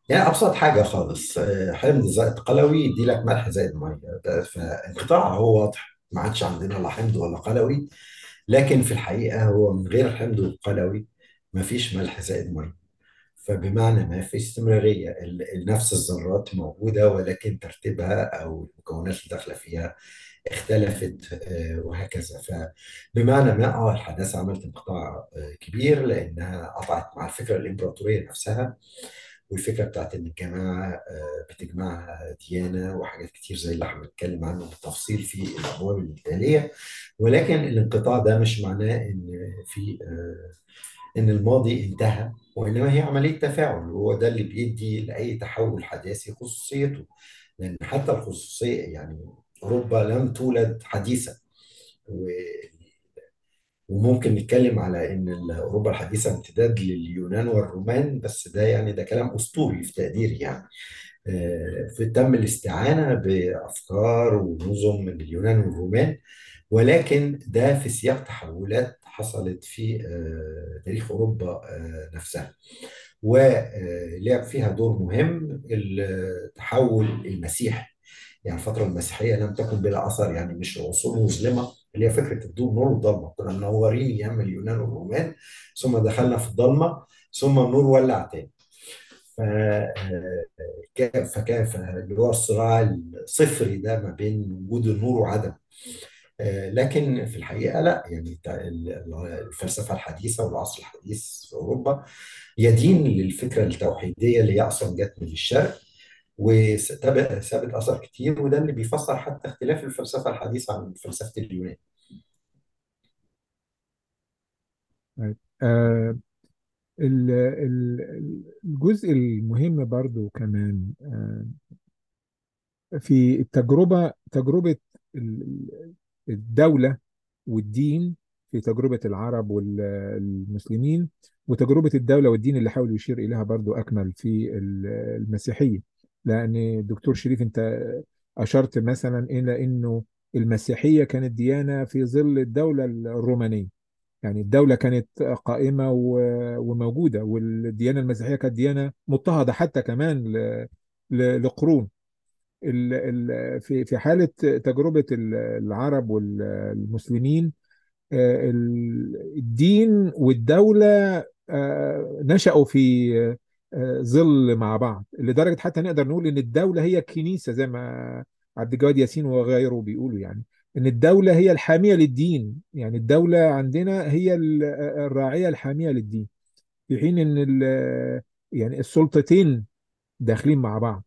يعني ابسط حاجه خالص آه، حمض زائد قلوي يدي لك ملح زائد ميه ده- فالانقطاع هو واضح ما عادش عندنا لا حمض ولا قلوي لكن في الحقيقه هو من غير الحمض والقلوي ما فيش ملح زائد ميه فبمعنى ما في استمراريه ال- ال- نفس الذرات موجوده ولكن ترتيبها او المكونات اللي داخله فيها اختلفت آه، وهكذا فبمعنى ما اه الحداثه عملت انقطاع آه، كبير لانها قطعت مع الفكره الامبراطوريه نفسها والفكره بتاعت ان الجماعه آه، بتجمع ديانه وحاجات كتير زي اللي هنتكلم عنه بالتفصيل في الابواب التاليه ولكن الانقطاع ده مش معناه ان في آه، ان الماضي انتهى وانما هي عمليه تفاعل وهو ده اللي بيدي لاي تحول حداثي خصوصيته لان حتى الخصوصيه يعني اوروبا لم تولد حديثا و- وممكن نتكلم على ان ال- اوروبا الحديثه امتداد لليونان والرومان بس ده يعني ده كلام اسطوري في تقديري يعني آه، في تم الاستعانه بافكار ونظم من اليونان والرومان ولكن ده في سياق تحولات حصلت في آه، تاريخ اوروبا آه، نفسها ولعب فيها دور مهم التحول المسيحي يعني الفترة المسيحية لم تكن بلا أثر يعني مش عصور مظلمة اللي هي فكرة الضوء نور والضلمة كنا منورين أيام اليونان والرومان ثم دخلنا في الضلمة ثم النور ولع تاني ف كان- فكان اللي هو الصراع الصفري ده ما بين وجود النور وعدم آه، لكن في الحقيقة لا يعني تع- ال- الفلسفة الحديثة والعصر الحديث في أوروبا يدين للفكرة التوحيدية اللي هي أصلا جت من الشرق وسابت أثر كتير وده اللي بيفسر حتى اختلاف الفلسفة الحديثة عن فلسفة اليونان طيب. آه ال- ال- الجزء المهم برضو كمان آه في التجربة تجربة ال- الدولة والدين في تجربة العرب والمسلمين وتجربة الدولة والدين اللي حاول يشير إليها برضو أكمل في ال- المسيحية لأن الدكتور شريف أنت أشرت مثلا إلى أنه المسيحية كانت ديانة في ظل الدولة الرومانية يعني الدولة كانت قائمة و- وموجودة والديانة المسيحية كانت ديانة مضطهدة حتى كمان ل- ل- لقرون ال- ال- في في حالة تجربة ال- العرب والمسلمين آه، ال- الدين والدولة آه، نشأوا في آه، ظل مع بعض لدرجة حتى نقدر نقول إن الدولة هي الكنيسة زي ما عبد الجواد ياسين وغيره بيقولوا يعني إن الدولة هي الحامية للدين يعني الدولة عندنا هي ال- الراعية الحامية للدين في حين إن ال- يعني السلطتين داخلين مع بعض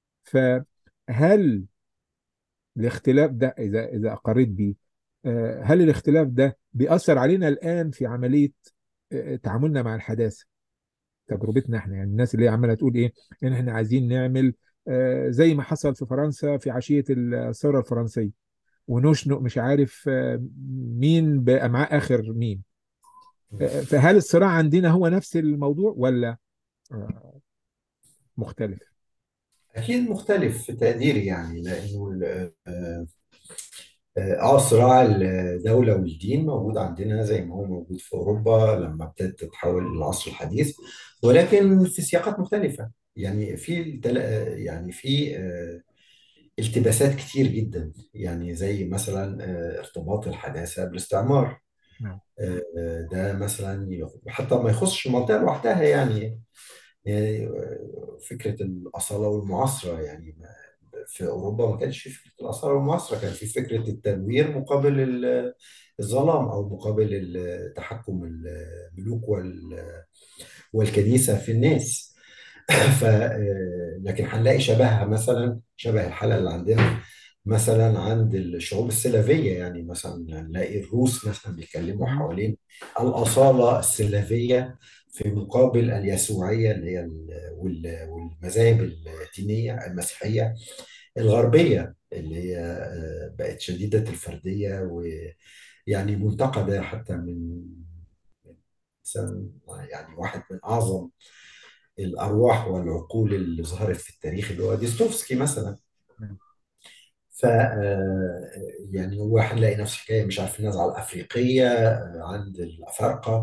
فهل الاختلاف ده اذا اذا اقريت بيه آه، هل الاختلاف ده بيأثر علينا الآن في عملية آه، تعاملنا مع الحداثة تجربتنا احنا يعني الناس اللي هي عمالة تقول ايه ان احنا عايزين نعمل آه، زي ما حصل في فرنسا في عشية الثورة الفرنسية ونشنق مش عارف آه، مين بقى معاه آخر مين آه، فهل الصراع عندنا هو نفس الموضوع ولا آه، مختلف؟ أكيد مختلف في تقديري يعني لأنه ال- آه آه، صراع الدولة والدين موجود عندنا زي ما هو موجود في أوروبا لما ابتدت تتحول للعصر الحديث ولكن في سياقات مختلفة يعني في تل- آه، يعني في آه، التباسات كتير جدا يعني زي مثلا آه، ارتباط الحداثة بالاستعمار نعم آه، آه، ده مثلا يخ- حتى ما يخصش المنطقة لوحدها يعني يعني آه، فكرة الأصالة والمعاصرة يعني ما- في أوروبا ما كانش في فكرة الأصالة والمعاصرة كان في فكرة التنوير مقابل ال- الظلام أو مقابل ال- تحكم الملوك وال- والكنيسة في الناس ف آه، لكن هنلاقي شبهها مثلا شبه الحالة اللي عندنا مثلا عند الشعوب السلافية يعني مثلا نلاقي الروس مثلا بيتكلموا مهم. حوالين الأصالة السلافية في مقابل اليسوعية اللي هي ال- وال- والمذاهب الدينية المسيحية الغربية اللي هي آه، بقت شديدة الفردية ويعني منتقدة حتى من مثلا يعني واحد من أعظم الأرواح والعقول اللي ظهرت في التاريخ اللي هو ديستوفسكي مثلا نعم. ف آه، يعني هو هنلاقي نفس الحكايه مش عارف النزعه الافريقيه آه، عند الافارقه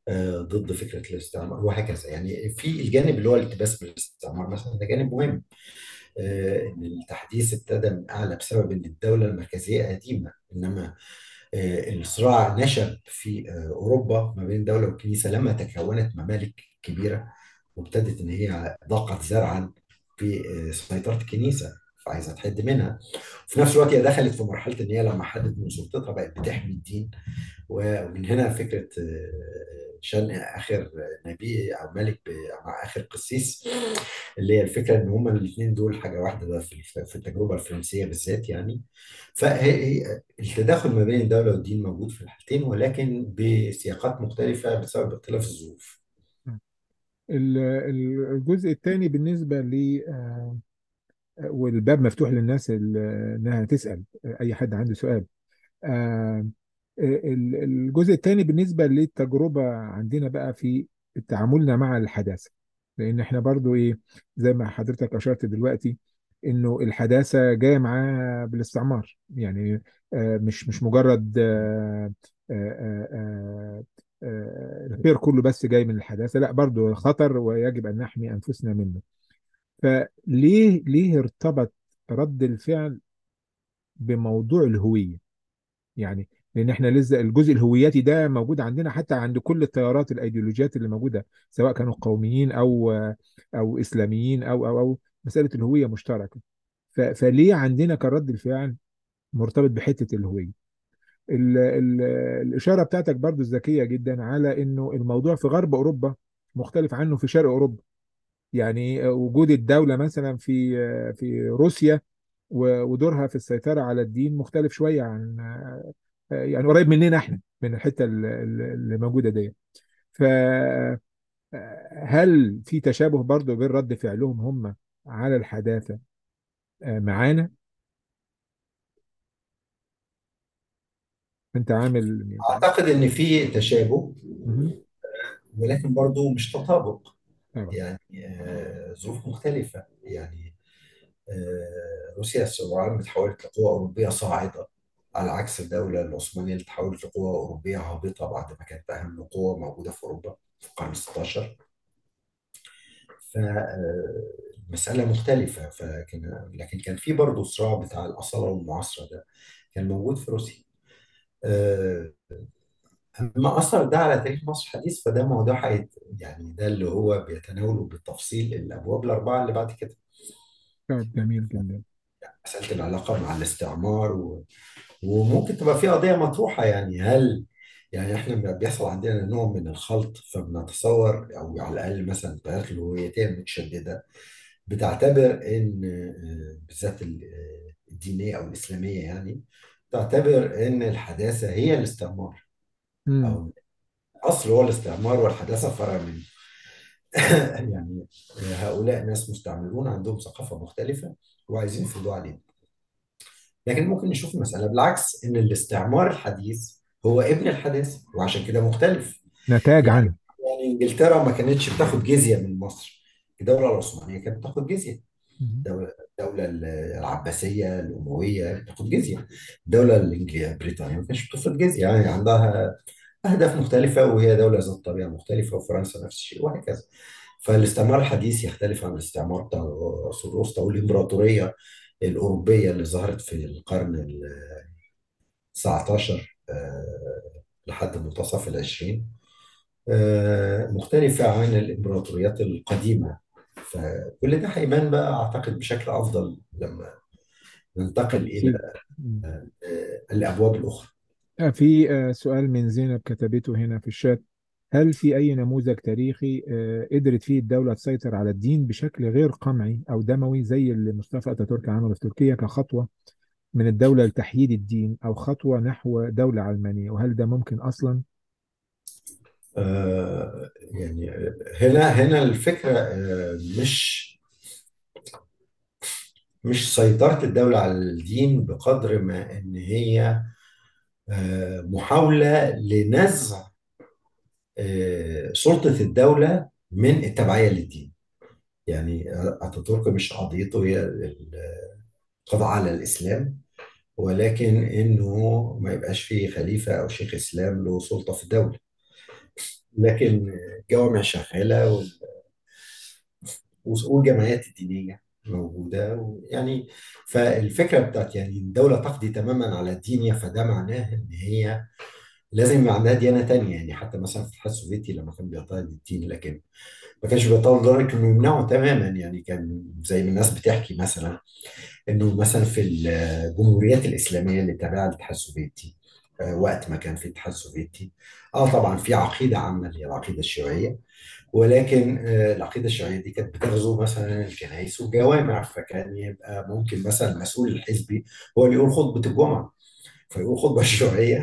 آه، ضد فكره الاستعمار وهكذا يعني في الجانب اللي هو الالتباس بالاستعمار مثلا ده جانب مهم آه، ان التحديث ابتدى من اعلى بسبب ان الدوله المركزيه قديمه انما آه، الصراع نشب في آه، اوروبا ما بين الدوله والكنيسه لما تكونت ممالك كبيره وابتدت ان هي ضاقت زرعا في آه، سيطره الكنيسه فعايزه تحد منها وفي نفس الوقت هي دخلت في مرحله ان هي لما حدت من سلطتها بقت بتحمي الدين ومن هنا فكره آه، شن اخر نبي او ملك ب- مع اخر قسيس اللي هي الفكره ان هما الاثنين دول حاجه واحده ده في في التجربه الفرنسيه بالذات يعني فهي هي- التداخل ما بين الدوله والدين موجود في الحالتين ولكن بسياقات مختلفه بسبب اختلاف الظروف ال- ال- الجزء الثاني بالنسبة ل آه، والباب مفتوح للناس ال- انها تسأل اي حد عنده سؤال آه، ال- الجزء الثاني بالنسبة للتجربة عندنا بقى في تعاملنا مع الحداثة لأن احنا برضو ايه زي ما حضرتك أشرت دلوقتي إنه الحداثة جاية معاها بالاستعمار يعني آه، مش مش مجرد آه، آه، آه، آه، الخير كله بس جاي من الحداثة لا برضو خطر ويجب أن نحمي أنفسنا منه فليه ليه ارتبط رد الفعل بموضوع الهوية يعني لان احنا لسه الجزء الهوياتي ده موجود عندنا حتى عند كل التيارات الايديولوجيات اللي موجوده سواء كانوا قوميين او او اسلاميين او او او مساله الهويه مشتركه ف- فليه عندنا كان رد الفعل مرتبط بحته الهويه ال ال الاشاره بتاعتك برضو ذكيه جدا على انه الموضوع في غرب اوروبا مختلف عنه في شرق اوروبا يعني وجود الدوله مثلا في في روسيا و- ودورها في السيطره على الدين مختلف شويه عن يعني قريب مننا احنا من الحته ال- ال- اللي موجوده دي فهل في تشابه برضو بين رد فعلهم هم على الحداثه آه، معانا انت عامل اعتقد ان في تشابه مهم. ولكن برضو مش تطابق طبعا يعني آه، ظروف مختلفه يعني آه، روسيا السورية تحولت لقوة أوروبية صاعدة على عكس الدولة العثمانية اللي تحولت لقوة أوروبية هابطة بعد ما كانت أهم قوة موجودة في أوروبا في القرن 16 فالمسألة مختلفة فكان لكن كان في برضه صراع بتاع الأصالة والمعاصرة ده كان موجود في روسيا آه، أما أثر ده على تاريخ مصر الحديث فده موضوع حقيقي يعني ده اللي هو بيتناوله بالتفصيل الأبواب الأربعة اللي بعد كده طيب جميل جدا مسألة العلاقة مع الاستعمار و... وممكن تبقى في قضية مطروحة يعني هل يعني احنا لما بيحصل عندنا نوع من الخلط فبنتصور او على الاقل مثلا التيارات الهويتيه المتشدده بتعتبر ان آه، بالذات ال- آه، الدينيه او الاسلاميه يعني تعتبر ان الحداثه هي الاستعمار امم او الاصل هو الاستعمار والحداثه فرع منه يعني هؤلاء ناس مستعمرون عندهم ثقافه مختلفه وعايزين يفرضوا علينا لكن ممكن نشوف المسألة بالعكس إن الاستعمار الحديث هو ابن الحداثة وعشان كده مختلف نتاج يعني عنه يعني إنجلترا ما كانتش بتاخد جزية من مصر الدولة العثمانية كانت بتاخد جزية مهم. الدولة الدولة العباسية الأموية بتاخد جزية الدولة الإنجليزية بريطانيا ما كانتش بتفرض جزية يعني عندها أهداف مختلفة وهي دولة ذات طبيعة مختلفة وفرنسا نفس الشيء وهكذا فالاستعمار الحديث يختلف عن الاستعمار بتاع العصور الوسطى والإمبراطورية الأوروبية اللي ظهرت في القرن ال 19 آه، لحد منتصف العشرين آه، مختلفة عن الإمبراطوريات القديمة فكل ده هيبان بقى أعتقد بشكل أفضل لما ننتقل إلى اكيد مم. آه، الأبواب الأخرى آه، في آه، سؤال من زينب كتبته هنا في الشات هل في أي نموذج تاريخي آه، قدرت فيه الدولة تسيطر على الدين بشكل غير قمعي أو دموي زي اللي مصطفى أتاتورك عمله في تركيا كخطوة من الدولة لتحييد الدين أو خطوة نحو دولة علمانية وهل ده ممكن أصلا؟ آه، يعني هنا هنا الفكرة آه، مش مش سيطرة الدولة على الدين بقدر ما إن هي آه، محاولة لنزع آه، سلطة الدولة من التبعية للدين يعني اتاتورك مش قضيته هي القضاء على الاسلام ولكن انه ما يبقاش فيه خليفه او شيخ اسلام له سلطه في الدوله لكن الجوامع شغالة وال- والجمعيات الدينية موجودة يعني فالفكرة بتاعت يعني الدولة تقضي تماما على الدين فده معناه إن هي لازم يبقى عندها ديانة تانية يعني حتى مثلا في الاتحاد السوفيتي لما كان بيعترض الدين لكن ما كانش بيعترض لدرجة إنه يمنعه تماما يعني كان زي ما الناس بتحكي مثلا إنه مثلا في الجمهوريات الإسلامية اللي تابعة للاتحاد السوفيتي آه، وقت ما كان في الاتحاد السوفيتي اه طبعا في عقيدة عامة اللي هي العقيدة الشيوعية ولكن آه، العقيدة الشيوعية دي كانت بتغزو مثلا الكنائس والجوامع فكان يبقى ممكن مثلا المسؤول الحزبي هو اللي يقول خطبة الجمعة فيقول خطبة شيوعية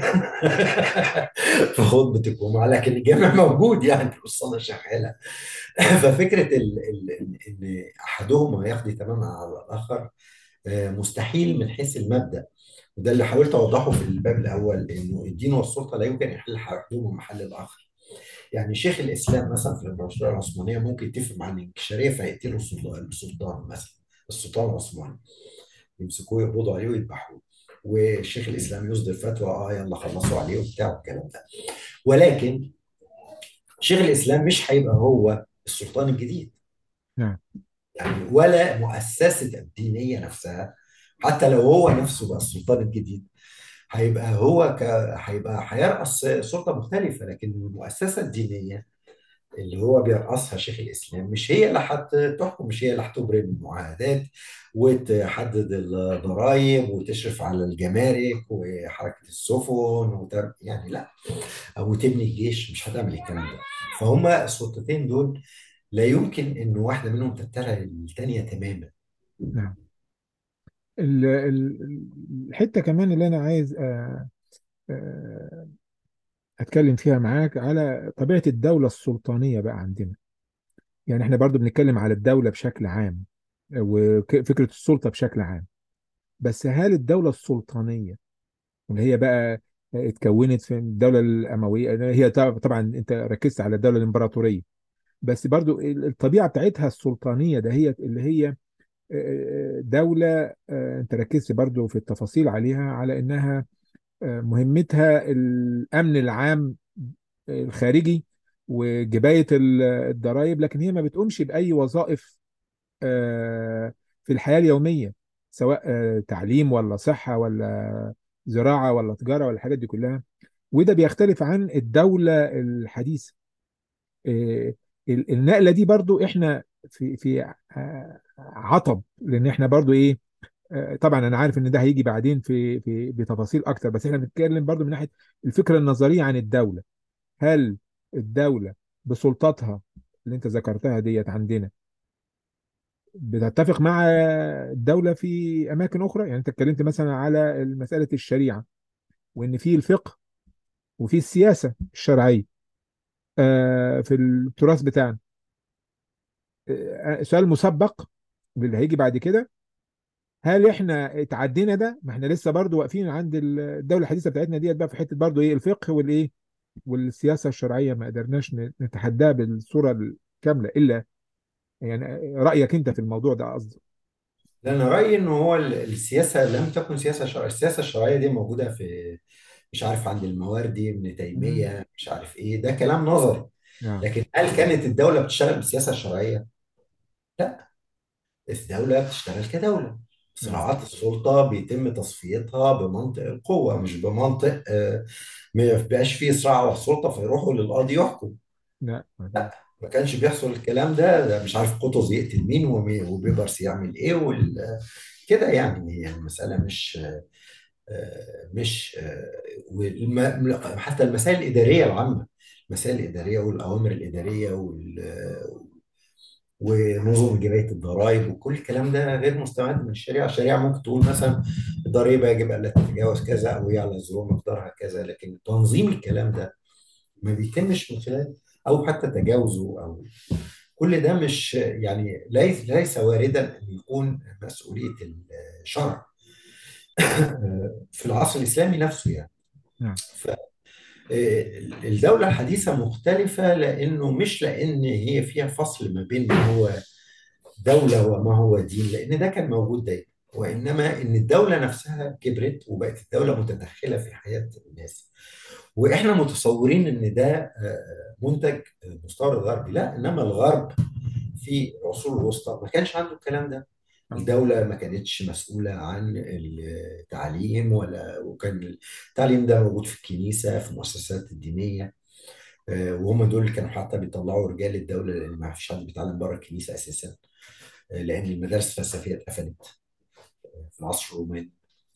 في خطبة الجمعة لكن الجامع موجود يعني والصلاة شغالة ففكرة ال- ال- ال- إن أحدهما يقضي تماما على الآخر آه، مستحيل من حيث المبدأ وده اللي حاولت أوضحه في الباب الأول إنه الدين والسلطة لا يمكن يحل أحدهما محل الآخر يعني شيخ الاسلام مثلا في الامبراطوريه العثمانيه ممكن يتفق مع الانكشاريه فيقتلوا السلطان السلطان مثلا السلطان العثماني يمسكوه يقبضوا عليه ويذبحوه والشيخ الاسلام يصدر فتوى اه يلا خلصوا عليه وبتاع والكلام ده ولكن شيخ الاسلام مش هيبقى هو السلطان الجديد نعم يعني ولا مؤسسه الدينيه نفسها حتى لو هو نفسه بقى السلطان الجديد هيبقى هو ك... هيبقى هيرأس سلطه مختلفه لكن المؤسسه الدينيه اللي هو بيرأسها شيخ الإسلام مش هي اللي هتحكم مش هي اللي هتبرم المعاهدات وتحدد الضرائب وتشرف على الجمارك وحركة السفن وتر... يعني لا أو تبني الجيش مش هتعمل الكلام ده فهم السلطتين دول لا يمكن إن واحدة منهم تتبع الثانية تماما نعم ال- ال- الحتة كمان اللي أنا عايز آه، آه، أتكلم فيها معاك على طبيعة الدولة السلطانية بقى عندنا يعني احنا برضو بنتكلم على الدولة بشكل عام وفكرة السلطة بشكل عام بس هل الدولة السلطانية اللي هي بقى اتكونت في الدولة الأموية هي طبعا انت ركزت على الدولة الإمبراطورية بس برضو الطبيعة بتاعتها السلطانية ده هي اللي هي دولة انت ركزت برضو في التفاصيل عليها على انها مهمتها الأمن العام الخارجي وجباية الضرائب لكن هي ما بتقومش بأي وظائف آه، في الحياة اليومية سواء آه، تعليم ولا صحة ولا زراعة ولا تجارة ولا الحاجات دي كلها وده بيختلف عن الدولة الحديثة آه، ال- النقلة دي برضو احنا في في آه، عطب لان احنا برضو ايه آه، طبعا انا عارف ان ده هيجي بعدين في في بتفاصيل اكتر بس احنا بنتكلم برضو من ناحية الفكرة النظرية عن الدولة هل الدولة بسلطاتها اللي انت ذكرتها ديت عندنا بتتفق مع الدولة في أماكن أخرى يعني أنت اتكلمت مثلا على مسألة الشريعة وإن في الفقه وفي السياسة الشرعية آه، في التراث بتاعنا آه، سؤال مسبق اللي هيجي بعد كده هل احنا اتعدينا ده ما احنا لسه برضو واقفين عند الدولة الحديثة بتاعتنا ديت بقى في حتة برضو ايه الفقه والايه والسياسة الشرعية ما قدرناش نتحداها بالصورة الكاملة إلا يعني رأيك أنت في الموضوع ده قصدي لأن رأيي إن هو ال- السياسة لم تكن سياسة شرعية السياسة الشرعية دي موجودة في مش عارف عند المواردي ابن مم. تيمية مش عارف إيه ده كلام نظري نعم لكن هل كانت الدولة بتشتغل بالسياسة الشرعية؟ لا الدولة بتشتغل كدولة نعم صراعات السلطة بيتم تصفيتها بمنطق القوة مش بمنطق آه، ما يبقاش فيه صراع على السلطة فيروحوا للقاضي يحكم لا ما كانش بيحصل الكلام ده ده مش عارف قطز يقتل مين ومي- وبيبرس يعمل ايه وال... كده يعني يعني المسألة مش آه، مش آه، والم... حتى المسائل الإدارية العامة المسائل الإدارية والأوامر الإدارية وال... ونظم جباية الضرائب وكل الكلام ده غير مستمد من الشريعة الشريعة ممكن تقول مثلا الضريبة يجب ألا تتجاوز كذا أو يعلى الزروع مقدارها كذا لكن تنظيم الكلام ده ما بيتمش من خلال أو حتى تجاوزه أو كل ده مش يعني ليس ليس واردا أن يكون مسؤولية الشرع في العصر الإسلامي نفسه يعني نعم الدولة الحديثة مختلفة لأنه مش لأن هي فيها فصل ما بين ما هو دولة وما هو دين لأن ده كان موجود دايما وإنما إن الدولة نفسها كبرت وبقت الدولة متدخلة في حياة الناس واحنا متصورين ان ده آه، منتج مستورد غربي لا انما الغرب في العصور الوسطى ما كانش عنده الكلام ده اه الدولة ما كانتش مسؤولة عن التعليم ولا وكان التعليم ده موجود في الكنيسة في المؤسسات الدينية آه، وهم دول اللي كانوا حتى بيطلعوا رجال الدولة لأن ما فيش حد بيتعلم بره الكنيسة أساسا آه، لأن المدارس الفلسفية اتقفلت في العصر الروماني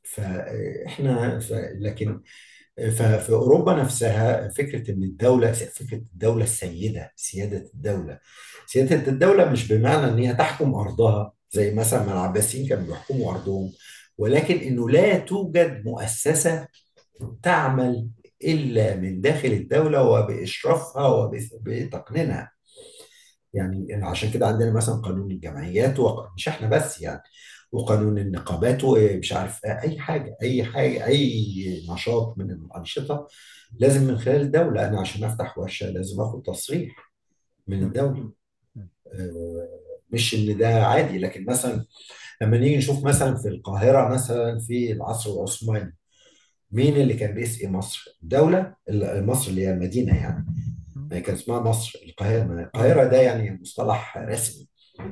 فاحنا ف... لكن ففي اوروبا نفسها فكره ان الدوله فكره الدوله السيده سياده الدوله سياده الدوله مش بمعنى ان هي تحكم ارضها زي مثلا ما العباسيين كانوا بيحكموا ارضهم ولكن انه لا توجد مؤسسه تعمل الا من داخل الدوله وباشرافها وبتقنينها يعني عشان كده عندنا مثلا قانون الجمعيات ومش احنا بس يعني وقانون النقابات ومش عارف اي حاجه اي حاجه اي نشاط من الانشطه لازم من خلال الدوله انا عشان افتح ورشه لازم اخد تصريح من نعم الدوله نعم آه، مش ان ده عادي لكن مثلا لما نيجي نشوف مثلا في القاهره مثلا في العصر العثماني مين اللي كان بيسقي مصر؟ الدوله مصر اللي هي المدينه يعني اه ما هي كان اسمها مصر القاهره ما اه القاهره ده آه. يعني مصطلح رسمي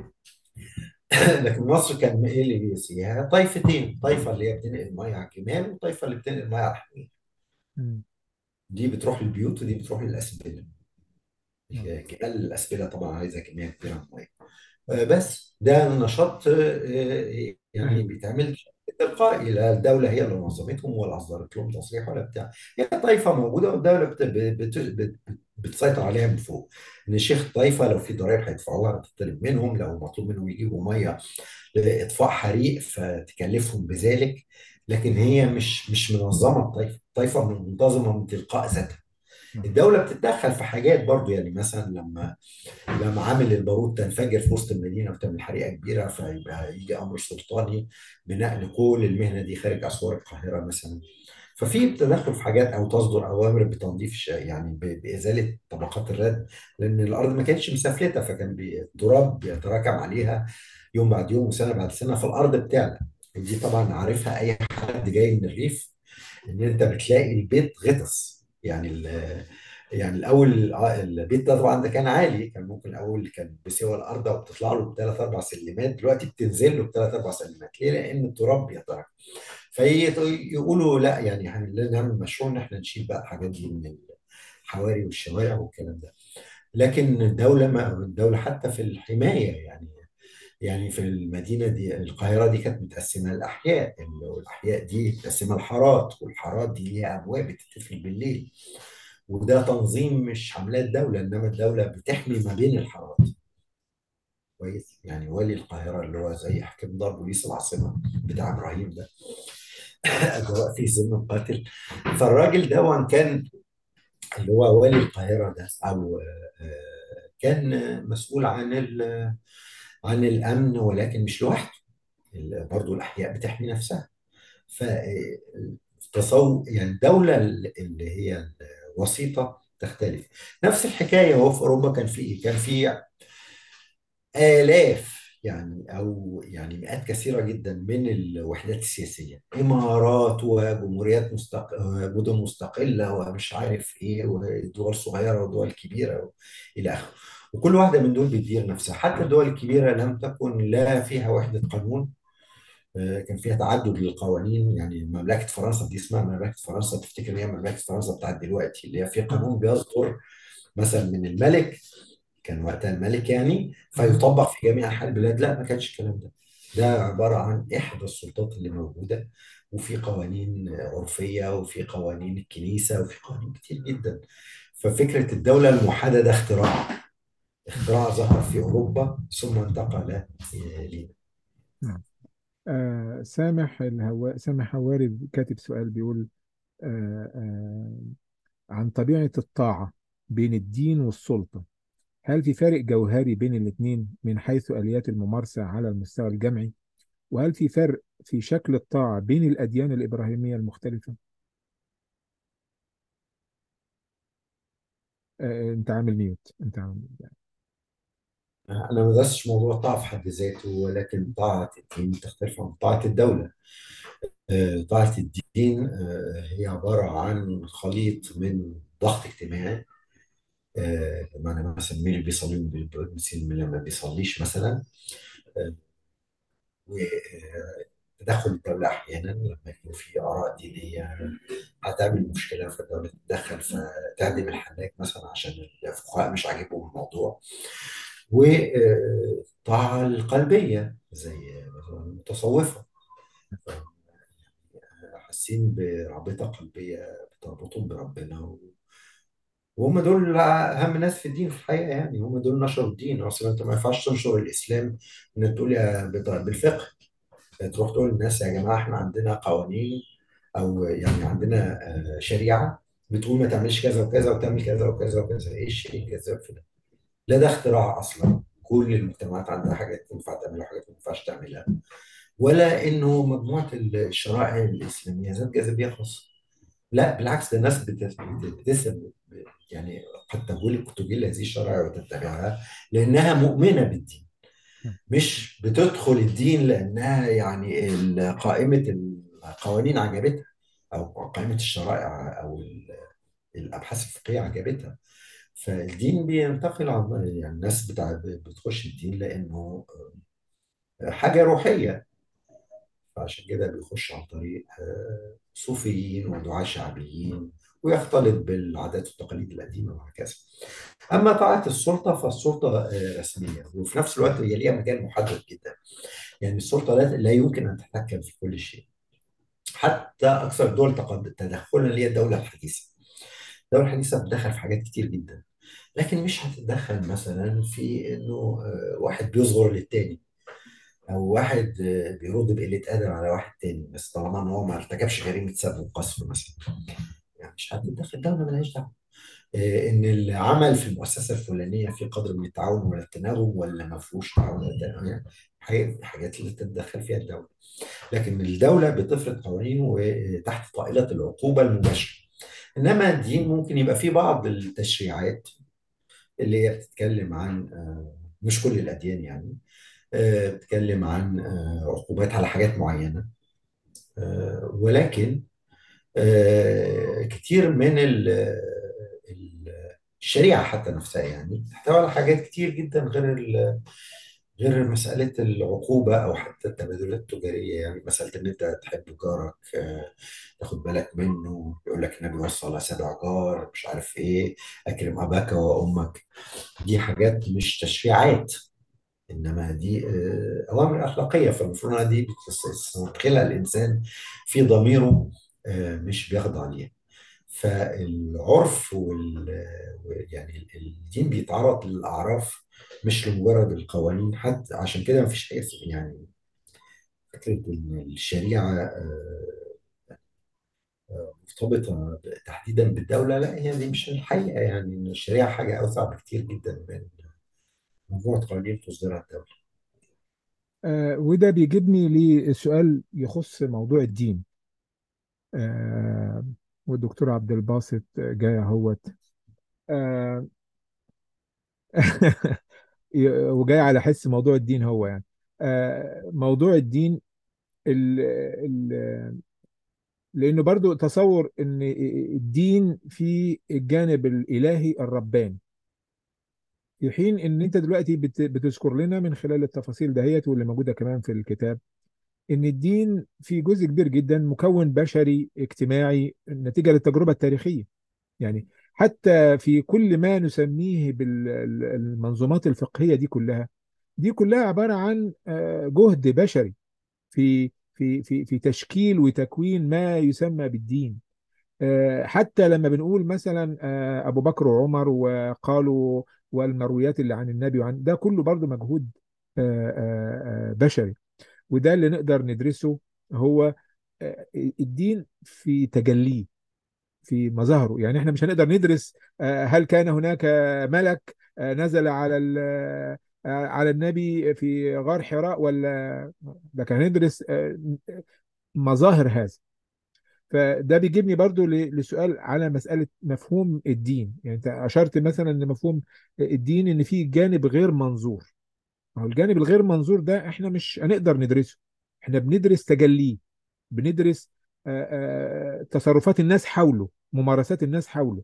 لكن مصر كان ايه اللي بيسقيها؟ طائفتين طائفه اللي هي بتنقل الميه على الجمال وطائفه اللي بتنقل الميه على الحمير مم. دي بتروح للبيوت ودي بتروح للاسبله نعم جمال الاسبله طبعا عايزه كميه كبيره من الميه آه، بس ده نشاط آه، يعني أيوه بيتعمل تلقائي لا الدولة هي اللي نظمتهم ولا أصدرت لهم تصريح ولا بتاع هي طائفة موجودة والدولة بت... بت... بت... بتسيطر عليها من فوق إن شيخ الطائفة لو في ضرائب هيدفعوها تطلب منهم لو مطلوب منهم يجيبوا مية لإطفاء حريق فتكلفهم بذلك لكن هي مش مش منظمة الطائفة الطائفة منتظمة من تلقاء ذاتها نعم الدولة بتتدخل في حاجات برضو يعني مثلا لما لما عامل البارود تنفجر في وسط المدينه وتعمل حريقه كبيره فيبقى يجي امر سلطاني بنقل كل المهنه دي خارج اسوار القاهره مثلا ففي تدخل في حاجات او تصدر اوامر بتنظيف ش- يعني ب- بازاله طبقات الرد لان الارض ما كانتش مسافلته فكان بي- التراب بيتراكم عليها يوم بعد يوم وسنه بعد سنه فالارض بتعلى ودي طبعا عارفها اي حد جاي من الريف ان انت بتلاقي البيت غطس يعني ال- يعني الاول ع- البيت ده طبعا ده كان عالي كان ممكن الاول كان بسوى الارض وبتطلع له بثلاث اربع سلمات دلوقتي بتنزل له بثلاث اربع سلمات ليه؟ لان التراب بيتراكم فيقولوا لا يعني هن- نعمل مشروع ان احنا نشيل بقى الحاجات دي من الحواري والشوارع والكلام ده لكن الدوله ما الدوله حتى في الحمايه يعني يعني في المدينة دي القاهرة دي كانت متقسمة لأحياء والأحياء دي متقسمة لحارات والحارات دي ليها أبواب بتتقفل بالليل وده تنظيم مش حملات دولة إنما الدولة بتحمي ما بين الحارات كويس يعني والي القاهرة اللي هو زي حكيم دار بوليس العاصمة بتاع إبراهيم ده أجواء فيه سم قاتل فالراجل ده وان كان اللي هو والي القاهرة ده أو آه، كان مسؤول عن ال- عن الأمن ولكن مش لوحده ال- برضو الأحياء بتحمي نفسها فتصور يعني الدولة اللي هي الوسيطة تختلف نفس الحكاية هو في أوروبا كان في إيه؟ كان في آلاف يعني أو يعني مئات كثيرة جدا من الوحدات السياسية إمارات وجمهوريات مستق... مدن مستقلة ومش عارف إيه ودول صغيرة ودول كبيرة إلى آخره وكل واحدة من دول بتدير نفسها حتى الدول الكبيرة لم تكن لا فيها وحدة قانون آه، كان فيها تعدد للقوانين يعني مملكة فرنسا دي اسمها مملكة فرنسا تفتكر ان هي مملكة فرنسا بتاعت دلوقتي اللي هي في اه قانون بيصدر مثلا من الملك كان وقتها الملك يعني مم. فيطبق في جميع انحاء البلاد لا ما كانش الكلام ده ده عبارة عن إحدى السلطات اللي موجودة وفي قوانين عرفية وفي قوانين الكنيسة وفي قوانين كتير جدا ففكرة الدولة الموحدة ده اختراع اختراع ظهر في أوروبا ثم انتقل آه، لينا نعم آه سامح الهوا... سامح هواري كاتب سؤال بيقول آه آه عن طبيعة الطاعة بين الدين والسلطة هل في فارق جوهري بين الاثنين من حيث آليات الممارسة على المستوى الجمعي وهل في فرق في شكل الطاعة بين الأديان الإبراهيمية المختلفة آه أنت عامل ميوت أنت عامل أنا ما درستش موضوع الطاعة في حد ذاته ولكن طاعة الدين تختلف عن طاعة الدولة آه، طاعة الدين آه، هي عبارة عن خليط من ضغط اجتماعي آه، بمعنى مثلا مين اللي بيصلي ومين اللي ما بيصليش مثلا آه، وتدخل الدولة أحيانا لما يكون في آراء دينية هتعمل مشكلة فالدولة تتدخل فتعدم الحلاق مثلا عشان الفقهاء مش عاجبهم الموضوع والطاعة القلبية زي مثلا المتصوفة حاسين برابطة قلبية بتربطهم بربنا و... وهم دول أهم ناس في الدين في الحقيقة يعني هم دول نشروا الدين أصلا أنت ما ينفعش تنشر الإسلام إنك تقول يا بط- بالفقه تروح تقول للناس يا جماعة إحنا عندنا قوانين أو يعني عندنا آه، شريعة بتقول ما تعملش كذا وكذا وتعمل كذا وكذا وكذا إيه الشيء الجذاب في ده؟ لا ده اختراع أصلا كل المجتمعات عندها حاجات تنفع تعملها وحاجات ما ينفعش تعملها ولا إنه مجموعة الشرائع الإسلامية ذات جاذبية خاصة لا بالعكس ده الناس بت- بت- بتسأل يعني قد تقول تجيل هذه الشرائع وتتبعها لأنها مؤمنة بالدين مش بتدخل الدين لأنها يعني ال- قائمة القوانين عجبتها أو قائمة الشرائع أو ال- الأبحاث الفقهية عجبتها فالدين بينتقل عن يعني الناس بتاع بتخش الدين لأنه حاجة روحية فعشان كده بيخش عن طريق آه، صوفيين ودعاة شعبيين ويختلط بالعادات والتقاليد القديمة وهكذا أما طاعة السلطة فالسلطة آه، رسمية وفي نفس الوقت هي ليها مجال محدد جدا يعني السلطة لا, لا يمكن أن تتحكم في كل شيء حتى أكثر الدول تقد- تدخلا اللي هي الدولة الحديثة الدولة الحديثة بتدخل في حاجات كتير جدا لكن مش هتتدخل مثلا في إنه آه، واحد بيصغر للتاني او واحد آه، بيرد بقله ادب على واحد تاني بس طالما ان هو ما ارتكبش جريمه سب وقذف مثلا يعني مش هتتدخل الدوله ملهاش دعوه آه، ان العمل في المؤسسه الفلانيه في قدر من التعاون ولا التناغم ولا ما فيهوش تعاون ولا تناغم يعني حاجات حاجات اللي تتدخل فيها الدوله لكن الدوله بتفرض قوانين وتحت طائله العقوبه المباشره انما الدين ممكن يبقى فيه بعض التشريعات اللي هي بتتكلم عن آه، مش كل الاديان يعني آه، بتتكلم عن آه، عقوبات على حاجات معينة آه، ولكن آه، كتير من ال- ال- الشريعة حتى نفسها يعني تحتوي على حاجات كتير جدا غير ال- غير مسألة العقوبة أو حتى التبادلات التجارية يعني مسألة إن أنت تحب جارك آه، تاخد بالك منه يقول لك النبي وصى على سبع جار مش عارف إيه أكرم أباك وأمك دي حاجات مش تشريعات انما دي آه، اوامر اخلاقيه فالمفروض انها دي بتدخلها الانسان في ضميره آه، مش بيخضع ليها فالعرف وال يعني الدين بيتعرض للاعراف مش لمجرد القوانين حتى عشان كده ما فيش حاجه يعني فكره ان الشريعه آه، مرتبطه تحديدا بالدوله لا هي دي مش الحقيقه يعني إن الشريعه حاجه اوسع بكتير جدا من مجموعه قوانين تصدرها الدوله آه، وده بيجيبني لسؤال يخص موضوع الدين آه، والدكتور عبد الباسط جاي اهوت آه، وجاي على حس موضوع الدين هو يعني آه، موضوع الدين ال ال لانه برضو تصور ان الدين في الجانب الالهي الرباني في حين ان انت دلوقتي بت- بتذكر لنا من خلال التفاصيل دهيت واللي موجوده كمان في الكتاب ان الدين في جزء كبير جدا مكون بشري اجتماعي نتيجه للتجربه التاريخيه يعني حتى في كل ما نسميه بالمنظومات الفقهيه دي كلها دي كلها عباره عن آه، جهد بشري في في في في تشكيل وتكوين ما يسمى بالدين آه، حتى لما بنقول مثلا آه، ابو بكر وعمر وقالوا والمرويات اللي عن النبي وعن ده كله برضو مجهود آه، آه، آه، بشري وده اللي نقدر ندرسه هو آه، الدين في تجليه في مظاهره يعني احنا مش هنقدر ندرس آه، هل كان هناك ملك آه، نزل على ال- آه، على النبي في غار حراء ولا ده كان هندرس آه، مظاهر هذا فده بيجيبني برضو ل- لسؤال على مسألة مفهوم الدين يعني انت أشرت مثلا ان مفهوم الدين ان فيه جانب غير منظور ما هو الجانب الغير منظور ده احنا مش هنقدر ندرسه احنا بندرس تجليه بندرس آه، آه، تصرفات الناس حوله ممارسات الناس حوله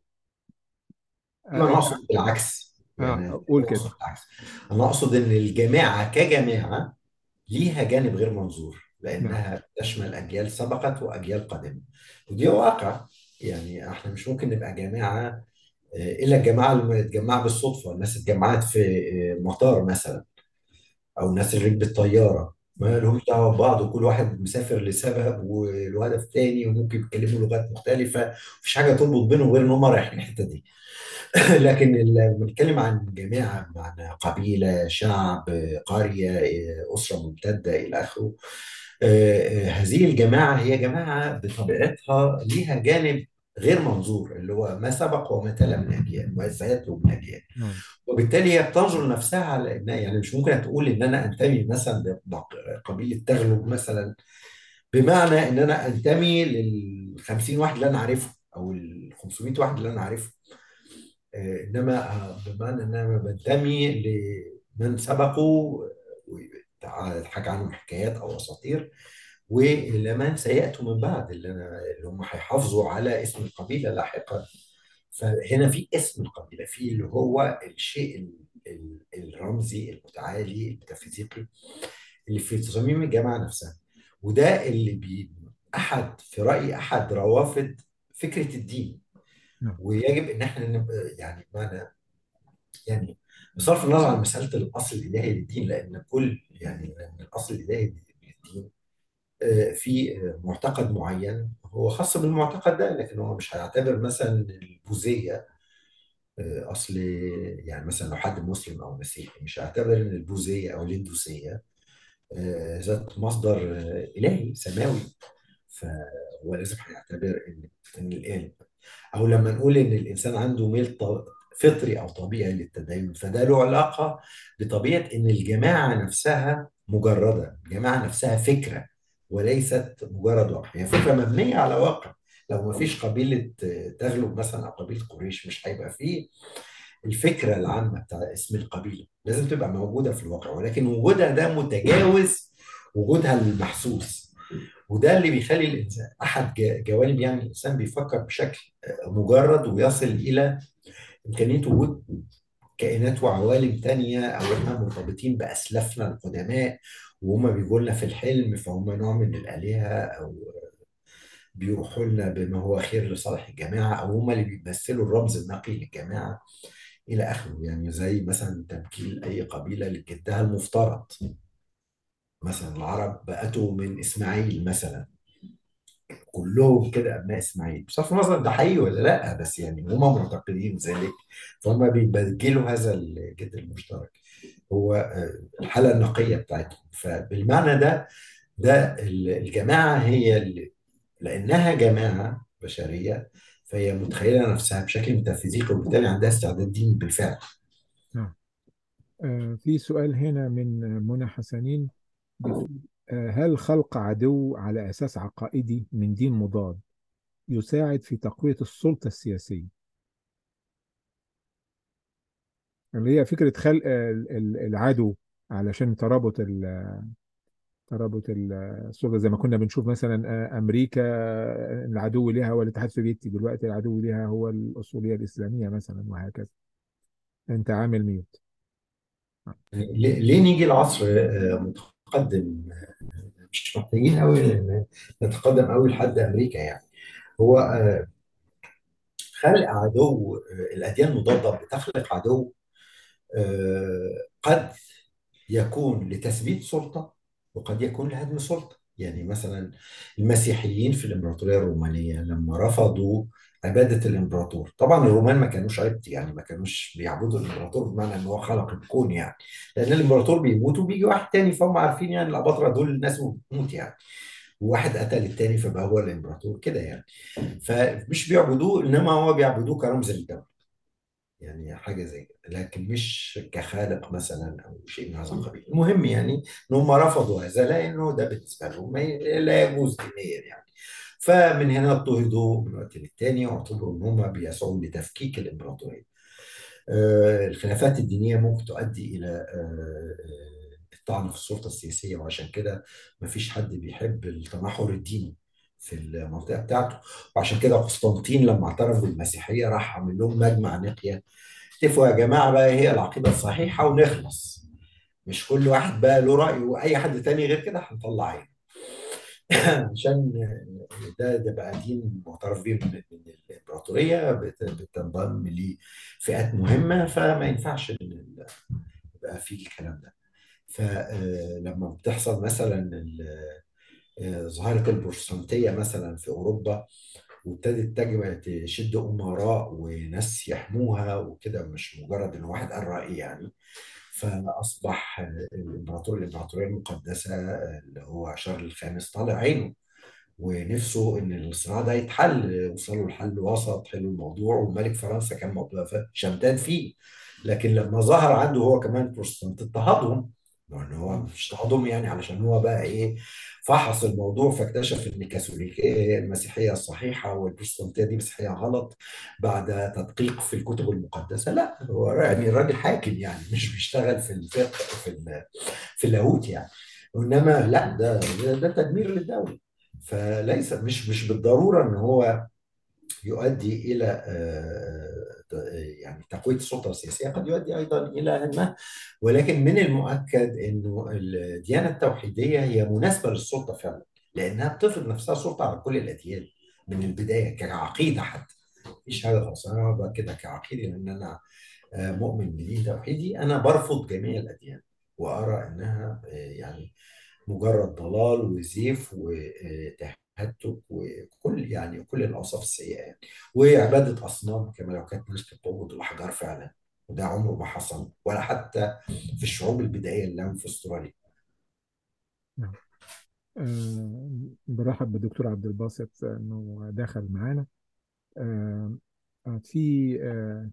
انا آه، اقصد بالعكس يعني اه قول انا كده اقصد بالعكس انا اقصد ان الجماعه كجماعه ليها جانب غير منظور نعم لانها تشمل اجيال سبقت واجيال قادمه ودي واقع يعني احنا مش ممكن نبقى جماعه آه، الا الجماعه اللي متجمعه بالصدفه الناس اتجمعت في آه، مطار مثلا او الناس اللي ركبت طياره ما مم. لهمش دعوه ببعض وكل واحد مسافر لسبب والهدف تاني وممكن يتكلموا لغات مختلفه مفيش حاجه تربط بينهم غير ان هم رايحين الحته دي لكن لما بنتكلم عن جماعه بمعنى قبيله شعب قريه اسره ممتده الى اخره آه، آه، هذه الجماعه هي جماعه بطبيعتها ليها جانب غير منظور اللي هو ما سبق وما تلا من اجيال ما سيتلو من اجيال نعم وبالتالي هي بتنظر لنفسها على انها يعني مش ممكن تقول ان انا انتمي مثلا لقبيله تغلب مثلا بمعنى ان انا انتمي لل 50 واحد اللي انا عارفهم او ال 500 واحد اللي انا عارفهم آه، انما آه، بمعنى ان انا بنتمي لمن سبقوا ويتحكى عنهم حكايات او اساطير ولمن سياتوا من بعد اللي انا اللي هم هيحافظوا على اسم القبيله لاحقا فهنا في اسم القبيله في اللي هو الشيء ال- ال- الرمزي المتعالي الميتافيزيقي اللي في تصاميم الجامعه نفسها وده اللي بي احد في رايي احد روافد فكره الدين نعم ويجب ان احنا نبقى يعني بمعنى يعني بصرف النظر عن مساله الاصل الالهي للدين لان كل يعني لأن الاصل الالهي للدين آه، في آه، معتقد معين هو خاص بالمعتقد ده لكن هو مش هيعتبر مثلا البوذيه آه، اصل يعني مثلا لو حد مسلم او مسيحي مش هيعتبر ان البوذيه او الهندوسيه آه، ذات مصدر آه، الهي سماوي فهو لازم هيعتبر ان ان الآلهة او لما نقول ان الانسان عنده ميل ط- فطري او طبيعي للتدين فده له علاقه بطبيعه ان الجماعه نفسها مجرده الجماعه نفسها فكره وليست مجرد واقع هي فكره مبنيه على واقع لو ما فيش قبيله تغلب مثلا او قبيله قريش مش هيبقى فيه الفكره العامه بتاع اسم القبيله لازم تبقى موجوده في الواقع ولكن وجودها ده متجاوز وجودها المحسوس وده اللي بيخلي الانسان احد ج- جوانب يعني الانسان بيفكر بشكل مجرد ويصل الى امكانيه وجود كائنات وعوالم تانية او احنا مرتبطين باسلافنا القدماء وهم بيجوا لنا في الحلم فهم نوع من الالهه او بيروحوا لنا بما هو خير لصالح الجماعه او هم اللي بيمثلوا الرمز النقي للجماعه الى اخره يعني زي مثلا تمثيل اي قبيله لجدها المفترض مثلا العرب بقتوا من اسماعيل مثلا كلهم كده ابناء اسماعيل بصرف النظر ده حقيقي ولا لا بس يعني هم معتقدين ذلك فهم بيبدلوا هذا الجد المشترك هو آه، الحاله النقيه بتاعتهم فبالمعنى ده ده ال- الجماعه هي اللي لانها جماعه بشريه فهي متخيله نفسها بشكل ميتافيزيقي وبالتالي عندها استعداد ديني بالفعل نعم آه، في سؤال هنا من منى حسنين بتقول آه، هل خلق عدو على أساس عقائدي من دين مضاد يساعد في تقوية السلطة السياسية اللي هي فكرة خلق ال- ال- العدو علشان ترابط ال- ترابط ال- السلطة زي ما كنا بنشوف مثلا آه، أمريكا آه، العدو ليها هو الاتحاد السوفيتي دلوقتي العدو ليها هو الأصولية الإسلامية مثلا وهكذا أنت عامل ميوت ليه ليه نيجي لعصر آه، متقدم مش محتاجين قوي ن- نتقدم قوي لحد امريكا يعني هو آه، خلق عدو آه، الاديان المضاده بتخلق عدو آه، قد يكون لتثبيت سلطه وقد يكون لهدم سلطه يعني مثلا المسيحيين في الامبراطوريه الرومانيه لما رفضوا عباده الامبراطور طبعا الرومان ما كانوش عبد يعني ما كانوش بيعبدوا الامبراطور بمعنى ان هو خلق الكون يعني لان الامبراطور بيموت وبيجي واحد تاني فهم عارفين يعني الاباطره دول الناس بتموت يعني وواحد قتل التاني فبقى هو الامبراطور كده يعني فمش بيعبدوه انما هو بيعبدوه كرمز للدوله يعني حاجه زي كده لكن مش كخالق مثلا او شيء من هذا القبيل المهم يعني ان هم رفضوا هذا لانه ده بالنسبه لهم ما ي- لا يجوز دينيا يعني فمن هنا اضطهدوا من وقت للتاني واعتبروا ان هم بيسعوا لتفكيك الامبراطوريه آه، الخلافات الدينيه ممكن تؤدي الى آه، الطعن في السلطه السياسيه وعشان كده مفيش حد بيحب التنحر الديني في المنطقه بتاعته وعشان كده قسطنطين لما اعترف بالمسيحيه راح عامل لهم مجمع نقيه اتفقوا يا جماعه بقى هي العقيده الصحيحه ونخلص مش كل واحد بقى له راي واي حد تاني غير كده هنطلع عينه عشان ده ده بقى دين معترف به من من الامبراطوريه بت- بتنضم لفئات مهمه فما ينفعش ان ال- يبقى في الكلام ده فلما بتحصل مثلا ال- آه، ظاهره البروتستانتيه مثلا في اوروبا وابتدت تجمع تشد امراء وناس يحموها وكده مش مجرد ان واحد قال راي يعني فاصبح الامبراطور الامبراطوريه المقدسه اللي هو شارل الخامس طالع عينه ونفسه ان الصراع ده يتحل وصلوا لحل وسط حلوا الموضوع وملك فرنسا كان موضوع شمتان فيه لكن لما ظهر عنده هو كمان بروتستانت اضطهدهم لان هو مش اضطهدهم يعني علشان هو بقى ايه فحص الموضوع فاكتشف ان الكاثوليكيه المسيحيه الصحيحه والبروتستانتيه دي مسيحيه غلط بعد تدقيق في الكتب المقدسه لا هو يعني الراجل حاكم يعني مش بيشتغل في الفقه في ال- في اللاهوت يعني انما لا ده ده, ده تدمير للدوله فليس مش مش بالضروره ان هو يؤدي الى آه، يعني تقويه السلطه السياسيه قد يؤدي ايضا الى هدمها ولكن من المؤكد انه الديانه التوحيديه هي مناسبه للسلطه فعلا لانها بتفرض نفسها سلطه على كل الاديان من البدايه كعقيده حتى مفيش حاجه خالص انا بقى كده كعقيده لان انا آه، مؤمن بدين توحيدي انا برفض جميع الاديان وارى انها آه، يعني مجرد ضلال وزيف وتهتك وكل يعني كل الاوصاف السيئه يعني وعباده اصنام كما لو كانت ناس بتعبد الاحجار فعلا وده عمره ما حصل ولا حتى في الشعوب البدائيه اللي هم في استراليا نعم. آه، برحب بالدكتور عبد الباسط انه دخل معانا آه، آه، في آه،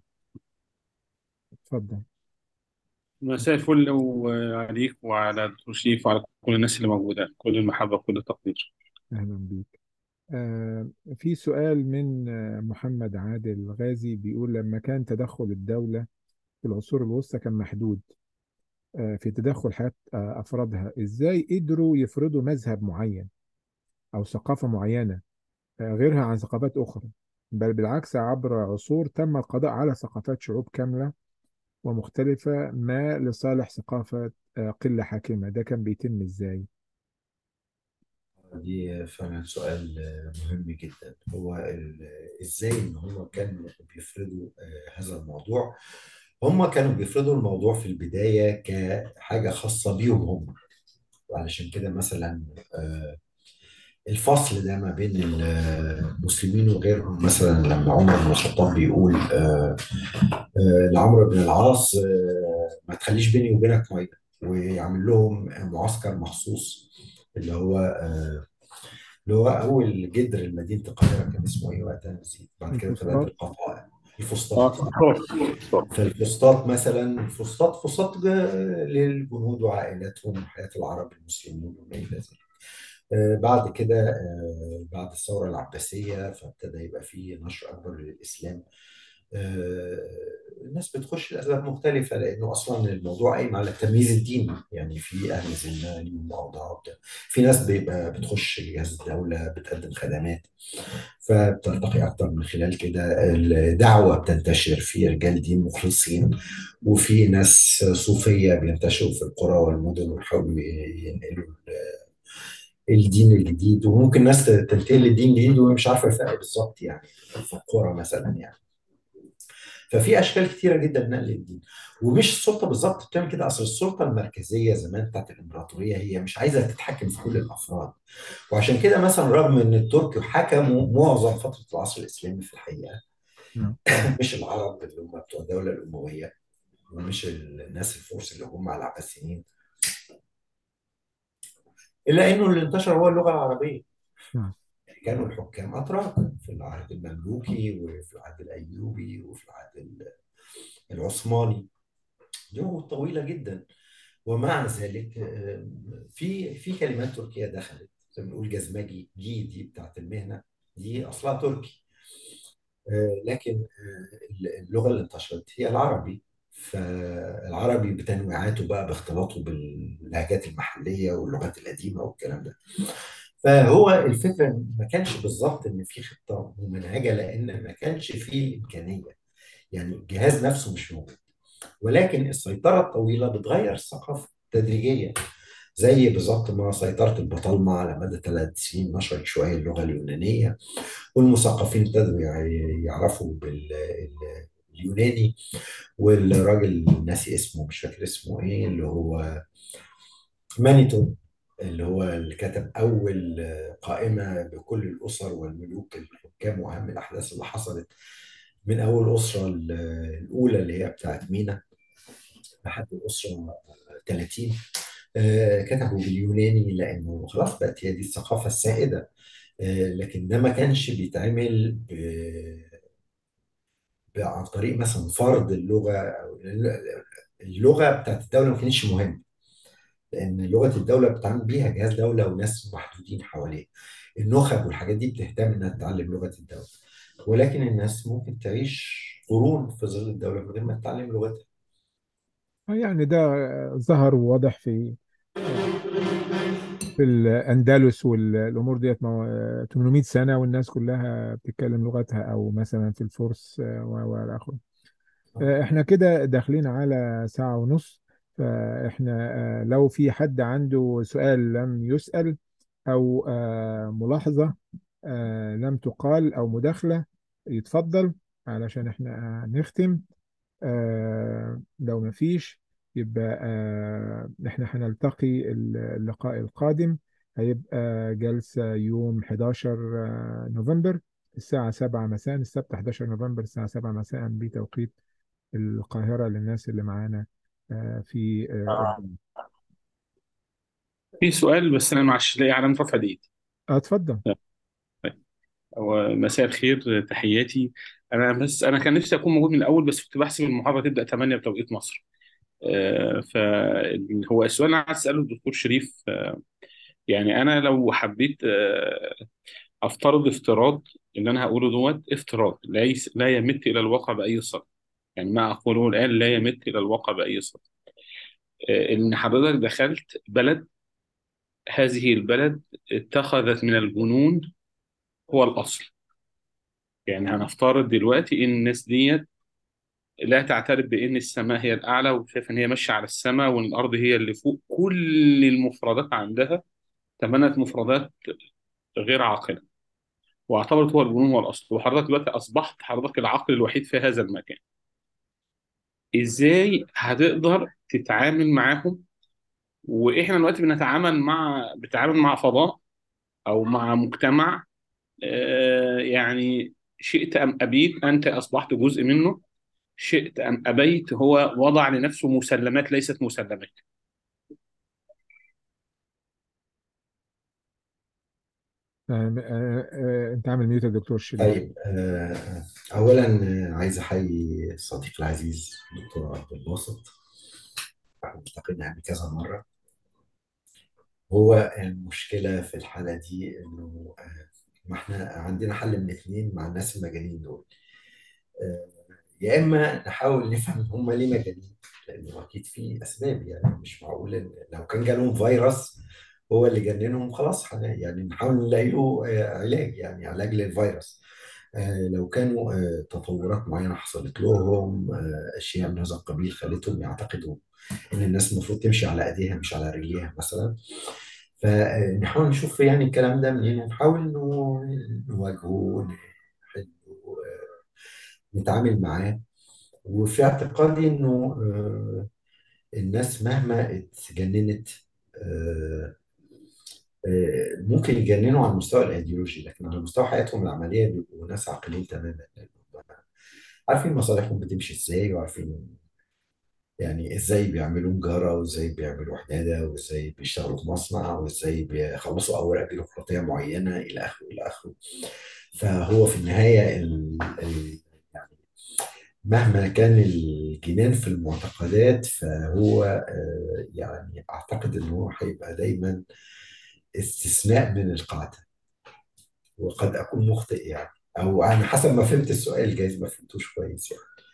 اتفضل مساء الفل عليك وعلى الدكتور شريف وعلى كل الناس اللي موجودة كل المحبة وكل التقدير اهلا بيك آه، في سؤال من آه، محمد عادل غازي بيقول لما كان تدخل الدولة في العصور الوسطى كان محدود آه، في تدخل حياة آه، أفرادها إزاي قدروا يفرضوا مذهب معين أو ثقافة معينة آه، غيرها عن ثقافات أخرى بل بالعكس عبر عصور تم القضاء على ثقافات شعوب كاملة ومختلفة ما لصالح ثقافة آه، قلة حاكمة ده كان بيتم إزاي؟ دي فعلا سؤال مهم جدا هو ال- ازاي ان هم كانوا بيفرضوا آه، هذا الموضوع هم كانوا بيفرضوا الموضوع في البداية كحاجة خاصة بيهم هم وعلشان كده مثلا آه، الفصل ده ما بين المسلمين وغيرهم مثلا لما عمر بن الخطاب بيقول آه، آه، لعمرو بن العاص آه، ما تخليش بيني وبينك ميه ويعمل لهم معسكر مخصوص اللي هو آه، اللي هو اول جدر مدينه القاهره كان اسمه ايه وقتها نسيت بعد كده طلعت الفسطاط القطائع اه الفسطاط صح فالفسطاط مثلا الفسطاط فسطاط ج- للجنود وعائلاتهم وحياه العرب المسلمين وما الى ذلك آه، بعد كده آه، بعد الثورة العباسية فابتدى يبقى فيه نشر أكبر للإسلام آه، الناس بتخش لأسباب مختلفة لأنه أصلا الموضوع قايم على التمييز الديني يعني في أهل ذمة ليهم أوضاع وبتاع. في ناس بيبقى بتخش جهاز الدولة بتقدم خدمات فبترتقي أكتر من خلال كده الدعوة بتنتشر في رجال دين مخلصين وفي ناس صوفية بينتشروا في القرى والمدن ويحاولوا ينقلوا الدين الجديد وممكن ناس تنتقل للدين الجديد وهي مش عارفه الفرق بالظبط يعني في القرى مثلا يعني ففي اشكال كتيره جدا من نقل الدين ومش السلطه بالظبط بتعمل كده اصل السلطه المركزيه زمان بتاعت الامبراطوريه هي مش عايزه تتحكم في كل الافراد وعشان كده مثلا رغم ان الترك حكموا معظم فتره العصر الاسلامي في الحقيقه نعم مش العرب اللي هم بتوع الدوله الامويه ومش الناس الفرس اللي هم العباسيين الا انه اللي انتشر هو اللغه العربيه نعم كانوا الحكام أتراك في العهد المملوكي وفي العهد الأيوبي وفي العهد العثماني دي عهود طويلة جدا ومع ذلك آه، في في كلمات تركية دخلت زي ما بنقول جزمجي جي دي بتاعت المهنة دي أصلها تركي آه، لكن آه، اللغة اللي انتشرت هي العربي فالعربي بتنويعاته بقى باختلاطه باللهجات المحلية واللغات القديمة والكلام ده فهو الفكرة ما كانش بالظبط ان في خطة ممنهجة لان ما كانش فيه الامكانية يعني الجهاز نفسه مش موجود ولكن السيطرة الطويلة بتغير الثقافة تدريجيا زي بالظبط ما سيطرة البطالمة على مدى ثلاث سنين نشرت شوية اللغة اليونانية والمثقفين ابتدوا يعرفوا باليوناني والراجل ناسي اسمه مش فاكر اسمه ايه اللي هو مانيتو اللي هو اللي كتب أول قائمة بكل الأسر والملوك الحكام وأهم الأحداث اللي حصلت من أول أسرة الأولى اللي هي بتاعت مينا لحد الأسرة 30 كتبوا باليوناني لأنه خلاص بقت هي دي الثقافة السائدة لكن ده ما كانش بيتعمل ب... عن طريق مثلا فرض اللغة أو اللغة بتاعت الدولة ما كانتش مهمة لأن لغة الدولة بتتعامل بيها جهاز دولة وناس محدودين حواليه النخب والحاجات دي بتهتم إنها تتعلم لغة الدولة ولكن الناس ممكن تعيش قرون في ظل الدولة من غير ما تتعلم لغتها يعني ده ظهر وواضح في في الأندلس والأمور ديت 800 سنة والناس كلها بتتكلم لغتها أو مثلا في الفرس وإلى آخره احنا كده داخلين على ساعة ونص فاحنا لو في حد عنده سؤال لم يسأل أو ملاحظة لم تقال أو مداخلة يتفضل علشان احنا نختم لو ما فيش يبقى احنا هنلتقي اللقاء القادم هيبقى جلسة يوم 11 نوفمبر الساعة 7 مساء السبت 11 نوفمبر الساعة 7 مساء بتوقيت القاهرة للناس اللي معانا في في سؤال بس انا معلش لاقي علامه رفع الايد اتفضل مساء الخير تحياتي انا بس انا كان نفسي اكون موجود من الاول بس كنت بحسب المحاضره تبدا 8 بتوقيت مصر فهو السؤال اللي انا عايز اساله الدكتور شريف يعني انا لو حبيت افترض افتراض اللي انا هقوله دوت افتراض ليس لا يمت الى الواقع باي صله يعني ما اقوله الان لا يمت الى الواقع باي صله ان حضرتك دخلت بلد هذه البلد اتخذت من الجنون هو الاصل يعني هنفترض دلوقتي ان الناس ديت لا تعترف بان السماء هي الاعلى وشايف ان هي ماشيه على السماء وان الارض هي اللي فوق كل المفردات عندها تبنت مفردات غير عاقله واعتبرت هو الجنون هو الاصل وحضرتك دلوقتي اصبحت حضرتك العقل الوحيد في هذا المكان ازاي هتقدر تتعامل معاهم واحنا دلوقتي بنتعامل مع بتعامل مع فضاء او مع مجتمع آه يعني شئت ام ابيت انت اصبحت جزء منه شئت ام ابيت هو وضع لنفسه مسلمات ليست مسلمات انت عامل ميوت يا دكتور شريف طيب آه، اولا آه، عايز احيي صديقي العزيز دكتور عبد الباسط احنا التقينا يعني كذا مره هو المشكله في الحاله دي انه آه، ما احنا عندنا حل من اثنين مع الناس المجانين دول يا اما نحاول نفهم هم ليه مجانين لانه اكيد في اسباب يعني مش معقول إن لو كان جالهم فيروس هو اللي جننهم خلاص يعني نحاول نلاقي له علاج يعني علاج للفيروس لو كانوا تطورات معينة حصلت لهم أشياء من هذا القبيل خلتهم يعتقدوا إن الناس المفروض تمشي على أيديها مش على رجليها مثلا فنحاول نشوف يعني الكلام ده منين ونحاول إنه نواجهه نحله نتعامل معاه وفي اعتقادي إنه الناس مهما اتجننت ممكن يجننوا على المستوى الايديولوجي لكن على مستوى حياتهم العمليه بيبقوا ناس عاقلين تماما عارفين مصالحهم بتمشي ازاي وعارفين يعني ازاي بيعملوا نجاره وازاي بيعملوا حداده وازاي بيشتغلوا في مصنع وازاي بيخلصوا اوراق بيروقراطيه معينه الى اخره الى اخره فهو في النهايه ال ال يعني مهما كان الجنان في المعتقدات فهو يعني اعتقد ان هو هيبقى دايما استثناء من القاعدة وقد أكون مخطئ يعني أو أنا حسب ما فهمت السؤال جايز ما فهمتوش كويس يعني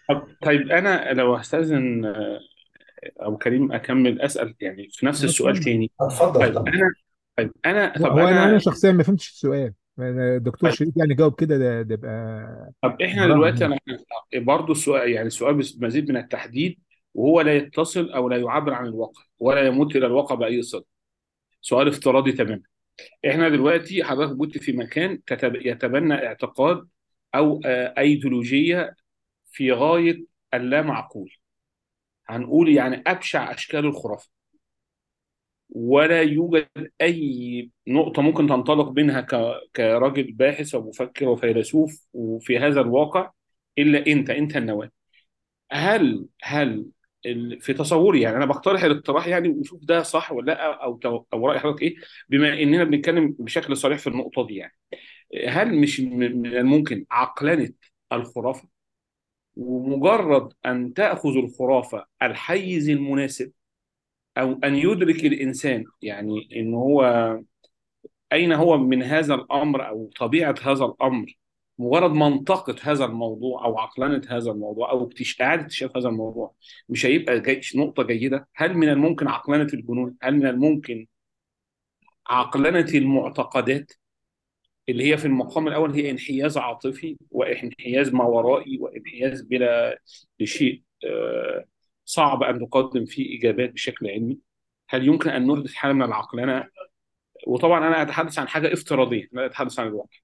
طب طيب انا لو هستأذن آه، ابو كريم اكمل اسال يعني في نفس اه السؤال اتفضل تاني اتفضل طيب طبعا انا طيب انا هو طب هو انا انا انا شخصيا ما فهمتش السؤال الدكتور طيب شريف يعني جاوب كده ده ده يبقى طب احنا براعه دلوقتي منه انا برضه السؤال يعني السؤال بمزيد من التحديد وهو لا يتصل او لا يعبر عن الواقع ولا يمت الى الواقع باي صله سؤال افتراضي تماما احنا دلوقتي حضرتك كنت في مكان تتب- يتبنى اعتقاد او آه، ايديولوجيه في غايه اللا معقول هنقول يعني ابشع اشكال الخرافه ولا يوجد اي نقطه ممكن تنطلق منها ك- كراجل باحث ومفكر وفيلسوف وفي هذا الواقع الا انت انت النواه هل هل ال- في تصوري يعني انا بقترح الاقتراح يعني ونشوف ده صح ولا لا او تو- او راي حضرتك ايه بما اننا بنتكلم بشكل صريح في النقطه دي يعني هل مش م- من الممكن عقلنه الخرافه ومجرد ان تاخذ الخرافه الحيز المناسب او ان يدرك الانسان يعني ان هو اين هو من هذا الامر او طبيعه هذا الامر مجرد منطقه هذا الموضوع او عقلنه هذا الموضوع او اكتش- اعاده اكتشاف هذا الموضوع مش هيبقى جاي نقطه جيده هل من الممكن عقلنه الجنون هل من الممكن عقلنه المعتقدات اللي هي في المقام الاول هي انحياز عاطفي وانحياز ما ورائي وانحياز بلا لشيء آه، صعب ان تقدم فيه اجابات بشكل علمي هل يمكن ان نحدث حاله من العقلنه وطبعا انا اتحدث عن حاجه افتراضيه لا اتحدث عن الواقع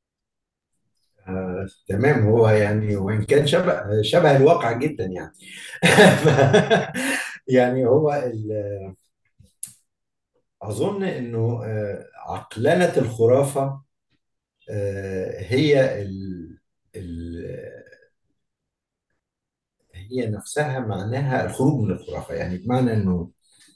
آه، تمام هو يعني وإن كان شبه شبه الواقع جدا يعني يعني هو ال- أظن إنه آه، عقلنة الخرافة آه، هي ال ال هي نفسها معناها الخروج من الخرافة يعني بمعنى إنه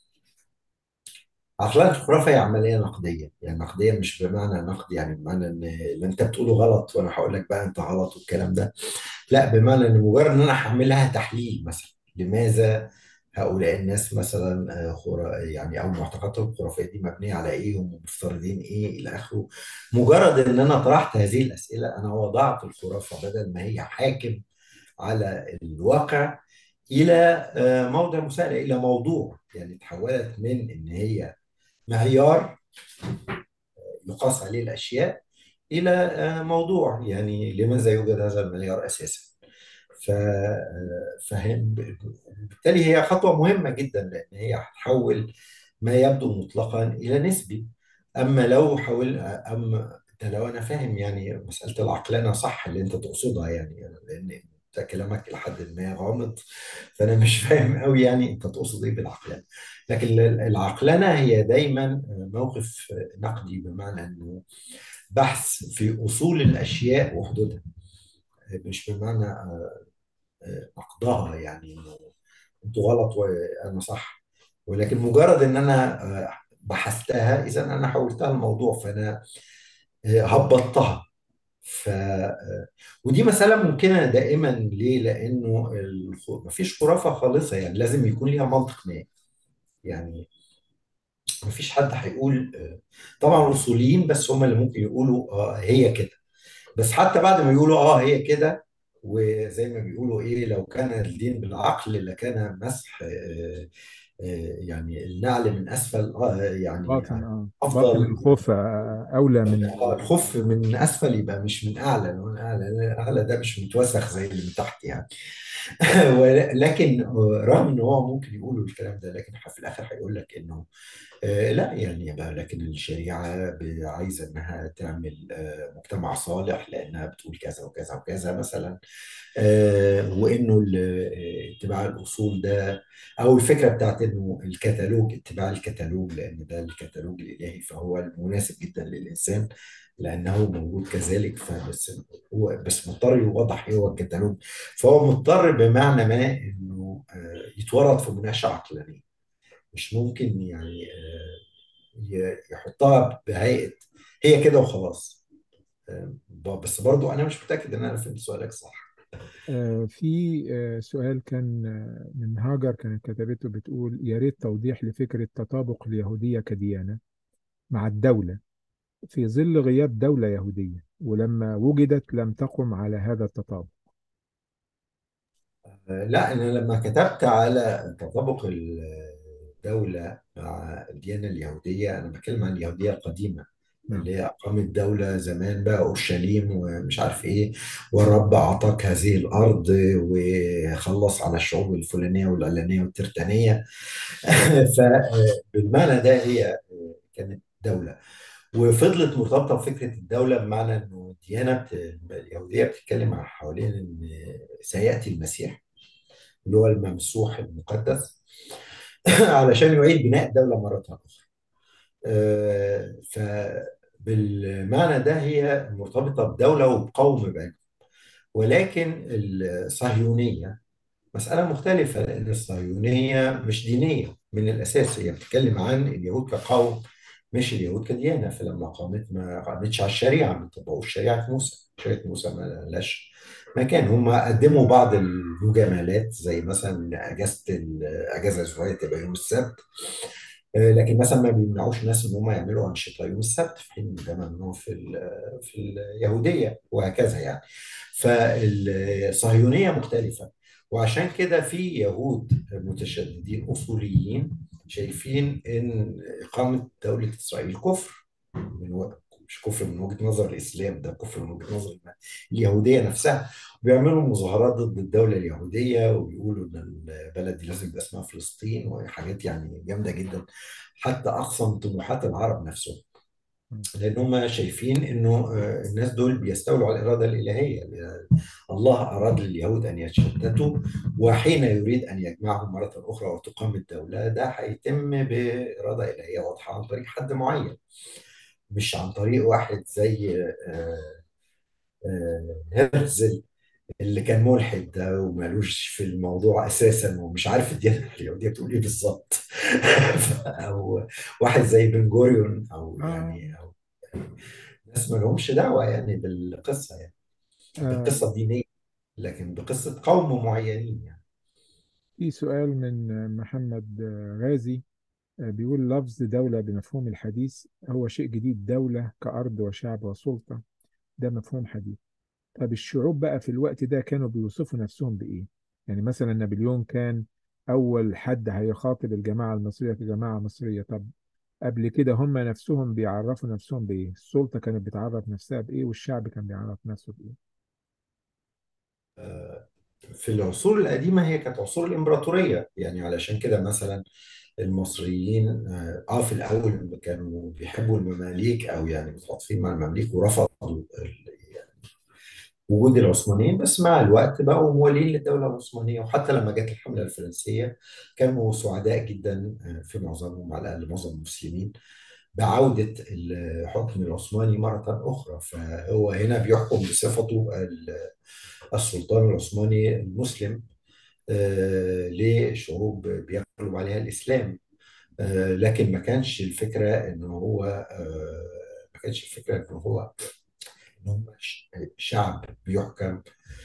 عقلنة الخرافة هي عملية نقدية يعني نقدية مش بمعنى نقد يعني بمعنى إن اللي أنت بتقوله غلط وأنا هقول لك بقى أنت غلط والكلام ده لا بمعنى ان مجرد ان انا هعملها تحليل مثلا لماذا هؤلاء الناس مثلا آه، خرا يعني او معتقداتهم الخرافيه دي مبنيه على ايه هم مفترضين ايه الى اخره مجرد ان انا طرحت هذه الاسئله انا وضعت الخرافه بدل ما هي حاكم على الواقع الى آه، موضع مساءله الى موضوع يعني تحولت من ان هي معيار يقاس عليه الاشياء الى آه، موضوع يعني لماذا يوجد هذا المعيار اساسا ف فهم بالتالي هي خطوة مهمة جدا لأن هي هتحول ما يبدو مطلقا إلى نسبي أما لو حاول أما ده لو أنا فاهم يعني مسألة العقلانة صح اللي أنت تقصدها يعني لأن أنت كلامك إلى حد ما غامض فأنا مش فاهم قوي يعني أنت تقصد إيه بالعقلانة لكن العقلانة هي دايما موقف نقدي بمعنى أنه بحث في أصول الأشياء وحدودها مش بمعنى نقدها يعني انه انتوا غلط وانا صح ولكن مجرد ان انا آه، بحثتها اذا انا حولتها الموضوع فانا آه، هبطتها ف آه، ودي مسألة ممكنة دائما ليه؟ لأنه الخ... مفيش خرافة خالصة يعني لازم يكون ليها منطق ما يعني مفيش حد هيقول آه، طبعا الأصوليين بس هم اللي ممكن يقولوا اه هي كده بس حتى بعد ما يقولوا اه هي كده وزي ما بيقولوا ايه لو كان الدين بالعقل لكان مسح آه، آه، يعني النعل من اسفل اه يعني باطن اه باطن افضل الخوف آه، اولى من آه، الخف من اسفل يبقى مش من اعلى لو من اعلى لأن الاعلى ده مش متوسخ زي اللي من تحت يعني ولكن رغم ان هو ممكن يقولوا الكلام ده لكن في الاخر هيقول لك انه آه، لا يعني بقى لكن الشريعة ب- عايزة إنها تعمل آه، مجتمع صالح لأنها بتقول كذا وكذا وكذا مثلا آه، وإنه ال- آه، اتباع الأصول ده أو الفكرة بتاعت إنه الكتالوج اتباع الكتالوج لأن ده الكتالوج الإلهي فهو المناسب جدا للإنسان لأنه موجود كذلك فبس هو بس مضطر يوضح إيه هو الكتالوج فهو مضطر بمعنى ما إنه آه، يتورط في مناقشة عقلانية مش ممكن يعني آه، ي- يحطها بهيئة هي كده وخلاص آه، ب- بس برضو انا مش متأكد ان انا فهمت سؤالك صح آه، في آه، سؤال كان آه، من هاجر كانت كتبته بتقول يا ريت توضيح لفكرة تطابق اليهودية كديانة مع الدولة في ظل غياب دولة يهودية ولما وجدت لم تقم على هذا التطابق لا أنا لما كتبت على تطابق الدولة مع الديانة اليهودية أنا بتكلم عن اليهودية القديمة نعم اللي هي أقامت دولة زمان بقى أورشليم ومش عارف إيه والرب أعطاك هذه الأرض وخلص على الشعوب الفلانية والعلانية والترتانية فبالمعنى ده هي كانت دولة وفضلت مرتبطة بفكرة الدولة بمعنى إنه الديانة بت- اليهودية بتتكلم عن حوالين إن سيأتي المسيح اللي هو الممسوح المقدس علشان يعيد بناء دولة مرة أخرى آه، فبالمعنى ده هي مرتبطة بدولة وبقوم بعيد ولكن الصهيونية مسألة مختلفة لأن الصهيونية مش دينية من الأساس هي بتتكلم عن اليهود كقوم مش اليهود كديانة فلما قامت ما قامتش على الشريعة ما طبقوش شريعة موسى شريعة موسى ما لهاش مكان هم قدموا بعض المجاملات زي مثلا أجازة الأجازة الأسبوعية تبقى يوم السبت آه، لكن مثلا ما بيمنعوش الناس ان هم يعملوا انشطه يوم السبت في حين ده ممنوع في ال- في اليهوديه وهكذا يعني فالصهيونيه مختلفه وعشان كده في يهود متشددين اصوليين شايفين ان اقامه دوله اسرائيل كفر من و... مش كفر من وجهه نظر الاسلام ده كفر من وجهه نظر اليهوديه نفسها بيعملوا مظاهرات ضد الدوله اليهوديه وبيقولوا ان البلد دي لازم يبقى اسمها فلسطين وحاجات يعني جامده جدا حتى اقصى من طموحات العرب نفسهم لان هم شايفين انه آه، الناس دول بيستولوا على الاراده الالهيه الله اراد لليهود ان يتشتتوا وحين يريد ان يجمعهم مره اخرى وتقام الدوله ده هيتم باراده الهيه واضحه عن طريق حد معين مش عن طريق واحد زي آه، آه، هرتزل اللي كان ملحد ده ومالوش في الموضوع اساسا ومش عارف الديانه اليهوديه بتقول ايه بالظبط او واحد زي بن جوريون او آه يعني او ناس ما لهمش دعوه يعني بالقصه يعني آه بالقصه الدينيه لكن بقصه قوم معينين يعني في سؤال من محمد غازي آه، بيقول لفظ دولة بمفهوم الحديث هو شيء جديد دولة كأرض وشعب وسلطة ده مفهوم حديث طب الشعوب بقى في الوقت ده كانوا بيوصفوا نفسهم بإيه؟ يعني مثلا نابليون كان أول حد هيخاطب الجماعة المصرية كجماعة مصرية طب قبل كده هم نفسهم بيعرفوا نفسهم بإيه؟ السلطة كانت بتعرف نفسها بإيه والشعب كان بيعرف نفسه بإيه؟ في العصور القديمه هي كانت عصور الامبراطوريه يعني علشان كده مثلا المصريين اه آه، في الاول كانوا بيحبوا المماليك او يعني متعاطفين مع المماليك ورفضوا ال- وجود العثمانيين بس مع الوقت بقوا موالين للدولة العثمانية وحتى لما جت الحملة الفرنسية كانوا سعداء جدا آه، في معظمهم على الأقل معظم المسلمين بعودة الحكم العثماني مرة أخرى فهو هنا بيحكم بصفته ال- السلطان العثماني المسلم آه، لشعوب بيغلب عليها الإسلام آه، لكن ما كانش الفكرة إن هو آه، ما كانش الفكرة إن هو إن هم ش- شعب بيحكم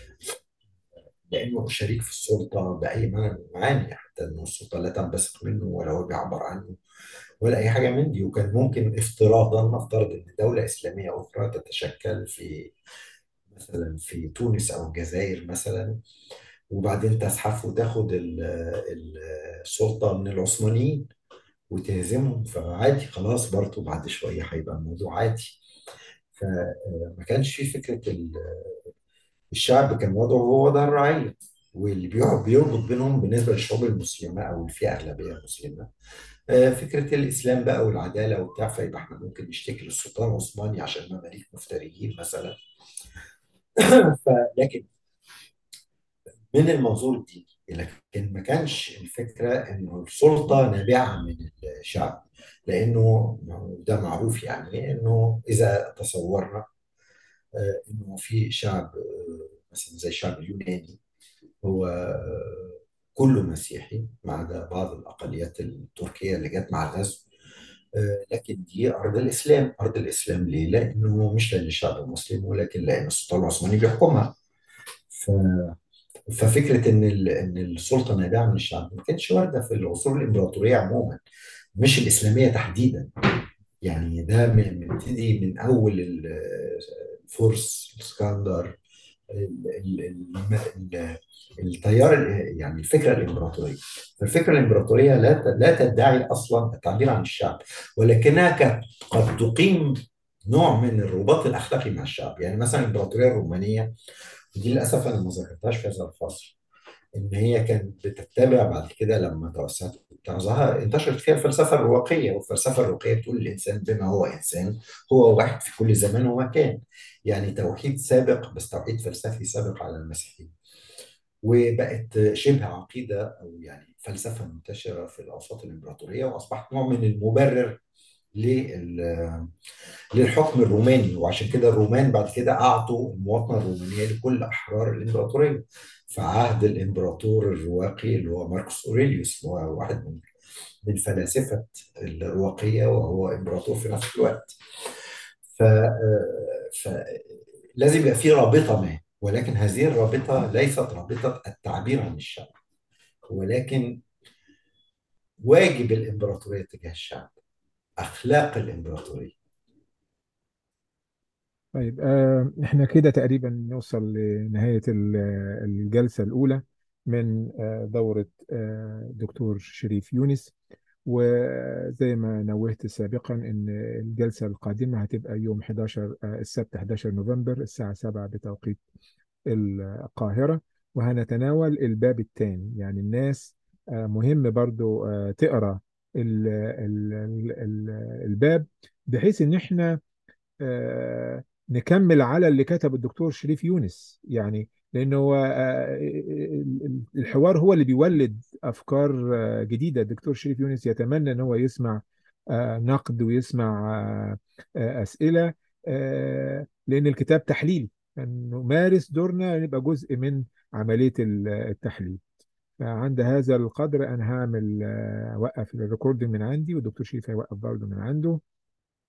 لانه شريك في السلطه باي معنى من المعاني حتى انه السلطه لا تنبثق منه ولا هو بيعبر عنه ولا اي حاجه من دي وكان ممكن افتراضا نفترض ان دوله اسلاميه اخرى تتشكل في مثلا في تونس او الجزائر مثلا وبعدين تزحف وتاخد ال- ال- السلطه من العثمانيين وتهزمهم فعادي خلاص برضه بعد شويه هيبقى الموضوع عادي فما كانش في فكره ال- الشعب كان وضعه هو وضع الرعيه واللي بيقعد بيربط بينهم بالنسبه للشعوب المسلمه او اللي فيها اغلبيه مسلمه آه، فكره الاسلام بقى والعداله وبتاع فيبقى احنا ممكن نشتكي للسلطان العثماني عشان مماليك مفتريين مثلا فلكن من المنظور الديني لكن ما كانش الفكره انه السلطه نابعه من الشعب لانه ده معروف يعني انه اذا تصورنا آه، انه في شعب آه، مثلا زي الشعب اليوناني هو آه، كله مسيحي ما عدا بعض الاقليات التركيه اللي جت مع الغزو آه، لكن دي ارض الاسلام ارض الاسلام ليه؟ لانه مش لان الشعب المسلم ولكن لان السلطان العثماني بيحكمها ف... ففكره ان ال... ان السلطه نابعه من الشعب ما كانتش وارده في العصور الامبراطوريه عموما مش الاسلاميه تحديدا يعني ده من- بنبتدي من اول ال- الفرس الاسكندر ال- ال- ال- ال- التيار ال- يعني الفكره الامبراطوريه فالفكره الامبراطوريه لا ت- لا تدعي اصلا التعبير عن الشعب ولكنها ك- قد تقيم نوع من الرباط الاخلاقي مع الشعب يعني مثلا الامبراطوريه الرومانيه دي للاسف انا ما ذكرتهاش في هذا الفصل ان هي كانت بتتبع بعد كده لما توسعت طرزها انتشرت فيها الفلسفه الرواقيه والفلسفه الرواقيه بتقول الانسان بما هو انسان هو واحد في كل زمان ومكان يعني توحيد سابق بس توحيد فلسفي سابق على المسيحيه وبقت شبه عقيده او يعني فلسفه منتشره في الاوساط الامبراطوريه واصبحت نوع من المبرر لل- للحكم الروماني وعشان كده الرومان بعد كده أعطوا المواطنة الرومانية لكل أحرار الإمبراطورية في عهد الإمبراطور الرواقي اللي هو ماركوس أوريليوس اللي هو واحد من من فلاسفة الرواقية وهو إمبراطور في نفس الوقت ف فلازم يبقى في رابطة ما ولكن هذه الرابطة ليست رابطة التعبير عن الشعب ولكن واجب الإمبراطورية تجاه الشعب أخلاق الإمبراطورية طيب آه، احنا كده تقريبا نوصل لنهاية ال- الجلسة الأولى من آه، دورة آه، دكتور شريف يونس وزي ما نوهت سابقا ان الجلسة القادمة هتبقى يوم 11 آه، السبت 11 نوفمبر الساعة 7 بتوقيت القاهرة وهنتناول الباب الثاني يعني الناس آه، مهم برضو آه، تقرأ ال- ال- ال- ال- الباب بحيث ان احنا آه، نكمل على اللي كتبه الدكتور شريف يونس يعني لأنه هو آه، الحوار هو اللي بيولد أفكار آه، جديدة الدكتور شريف يونس يتمنى أن هو يسمع آه، نقد ويسمع آه، آه، أسئلة آه، لأن الكتاب تحليل أن نمارس دورنا نبقى جزء من عملية ال- التحليل عند هذا القدر أنا هعمل آه، أوقف الريكوردنج من عندي والدكتور شريف هيوقف برضه من عنده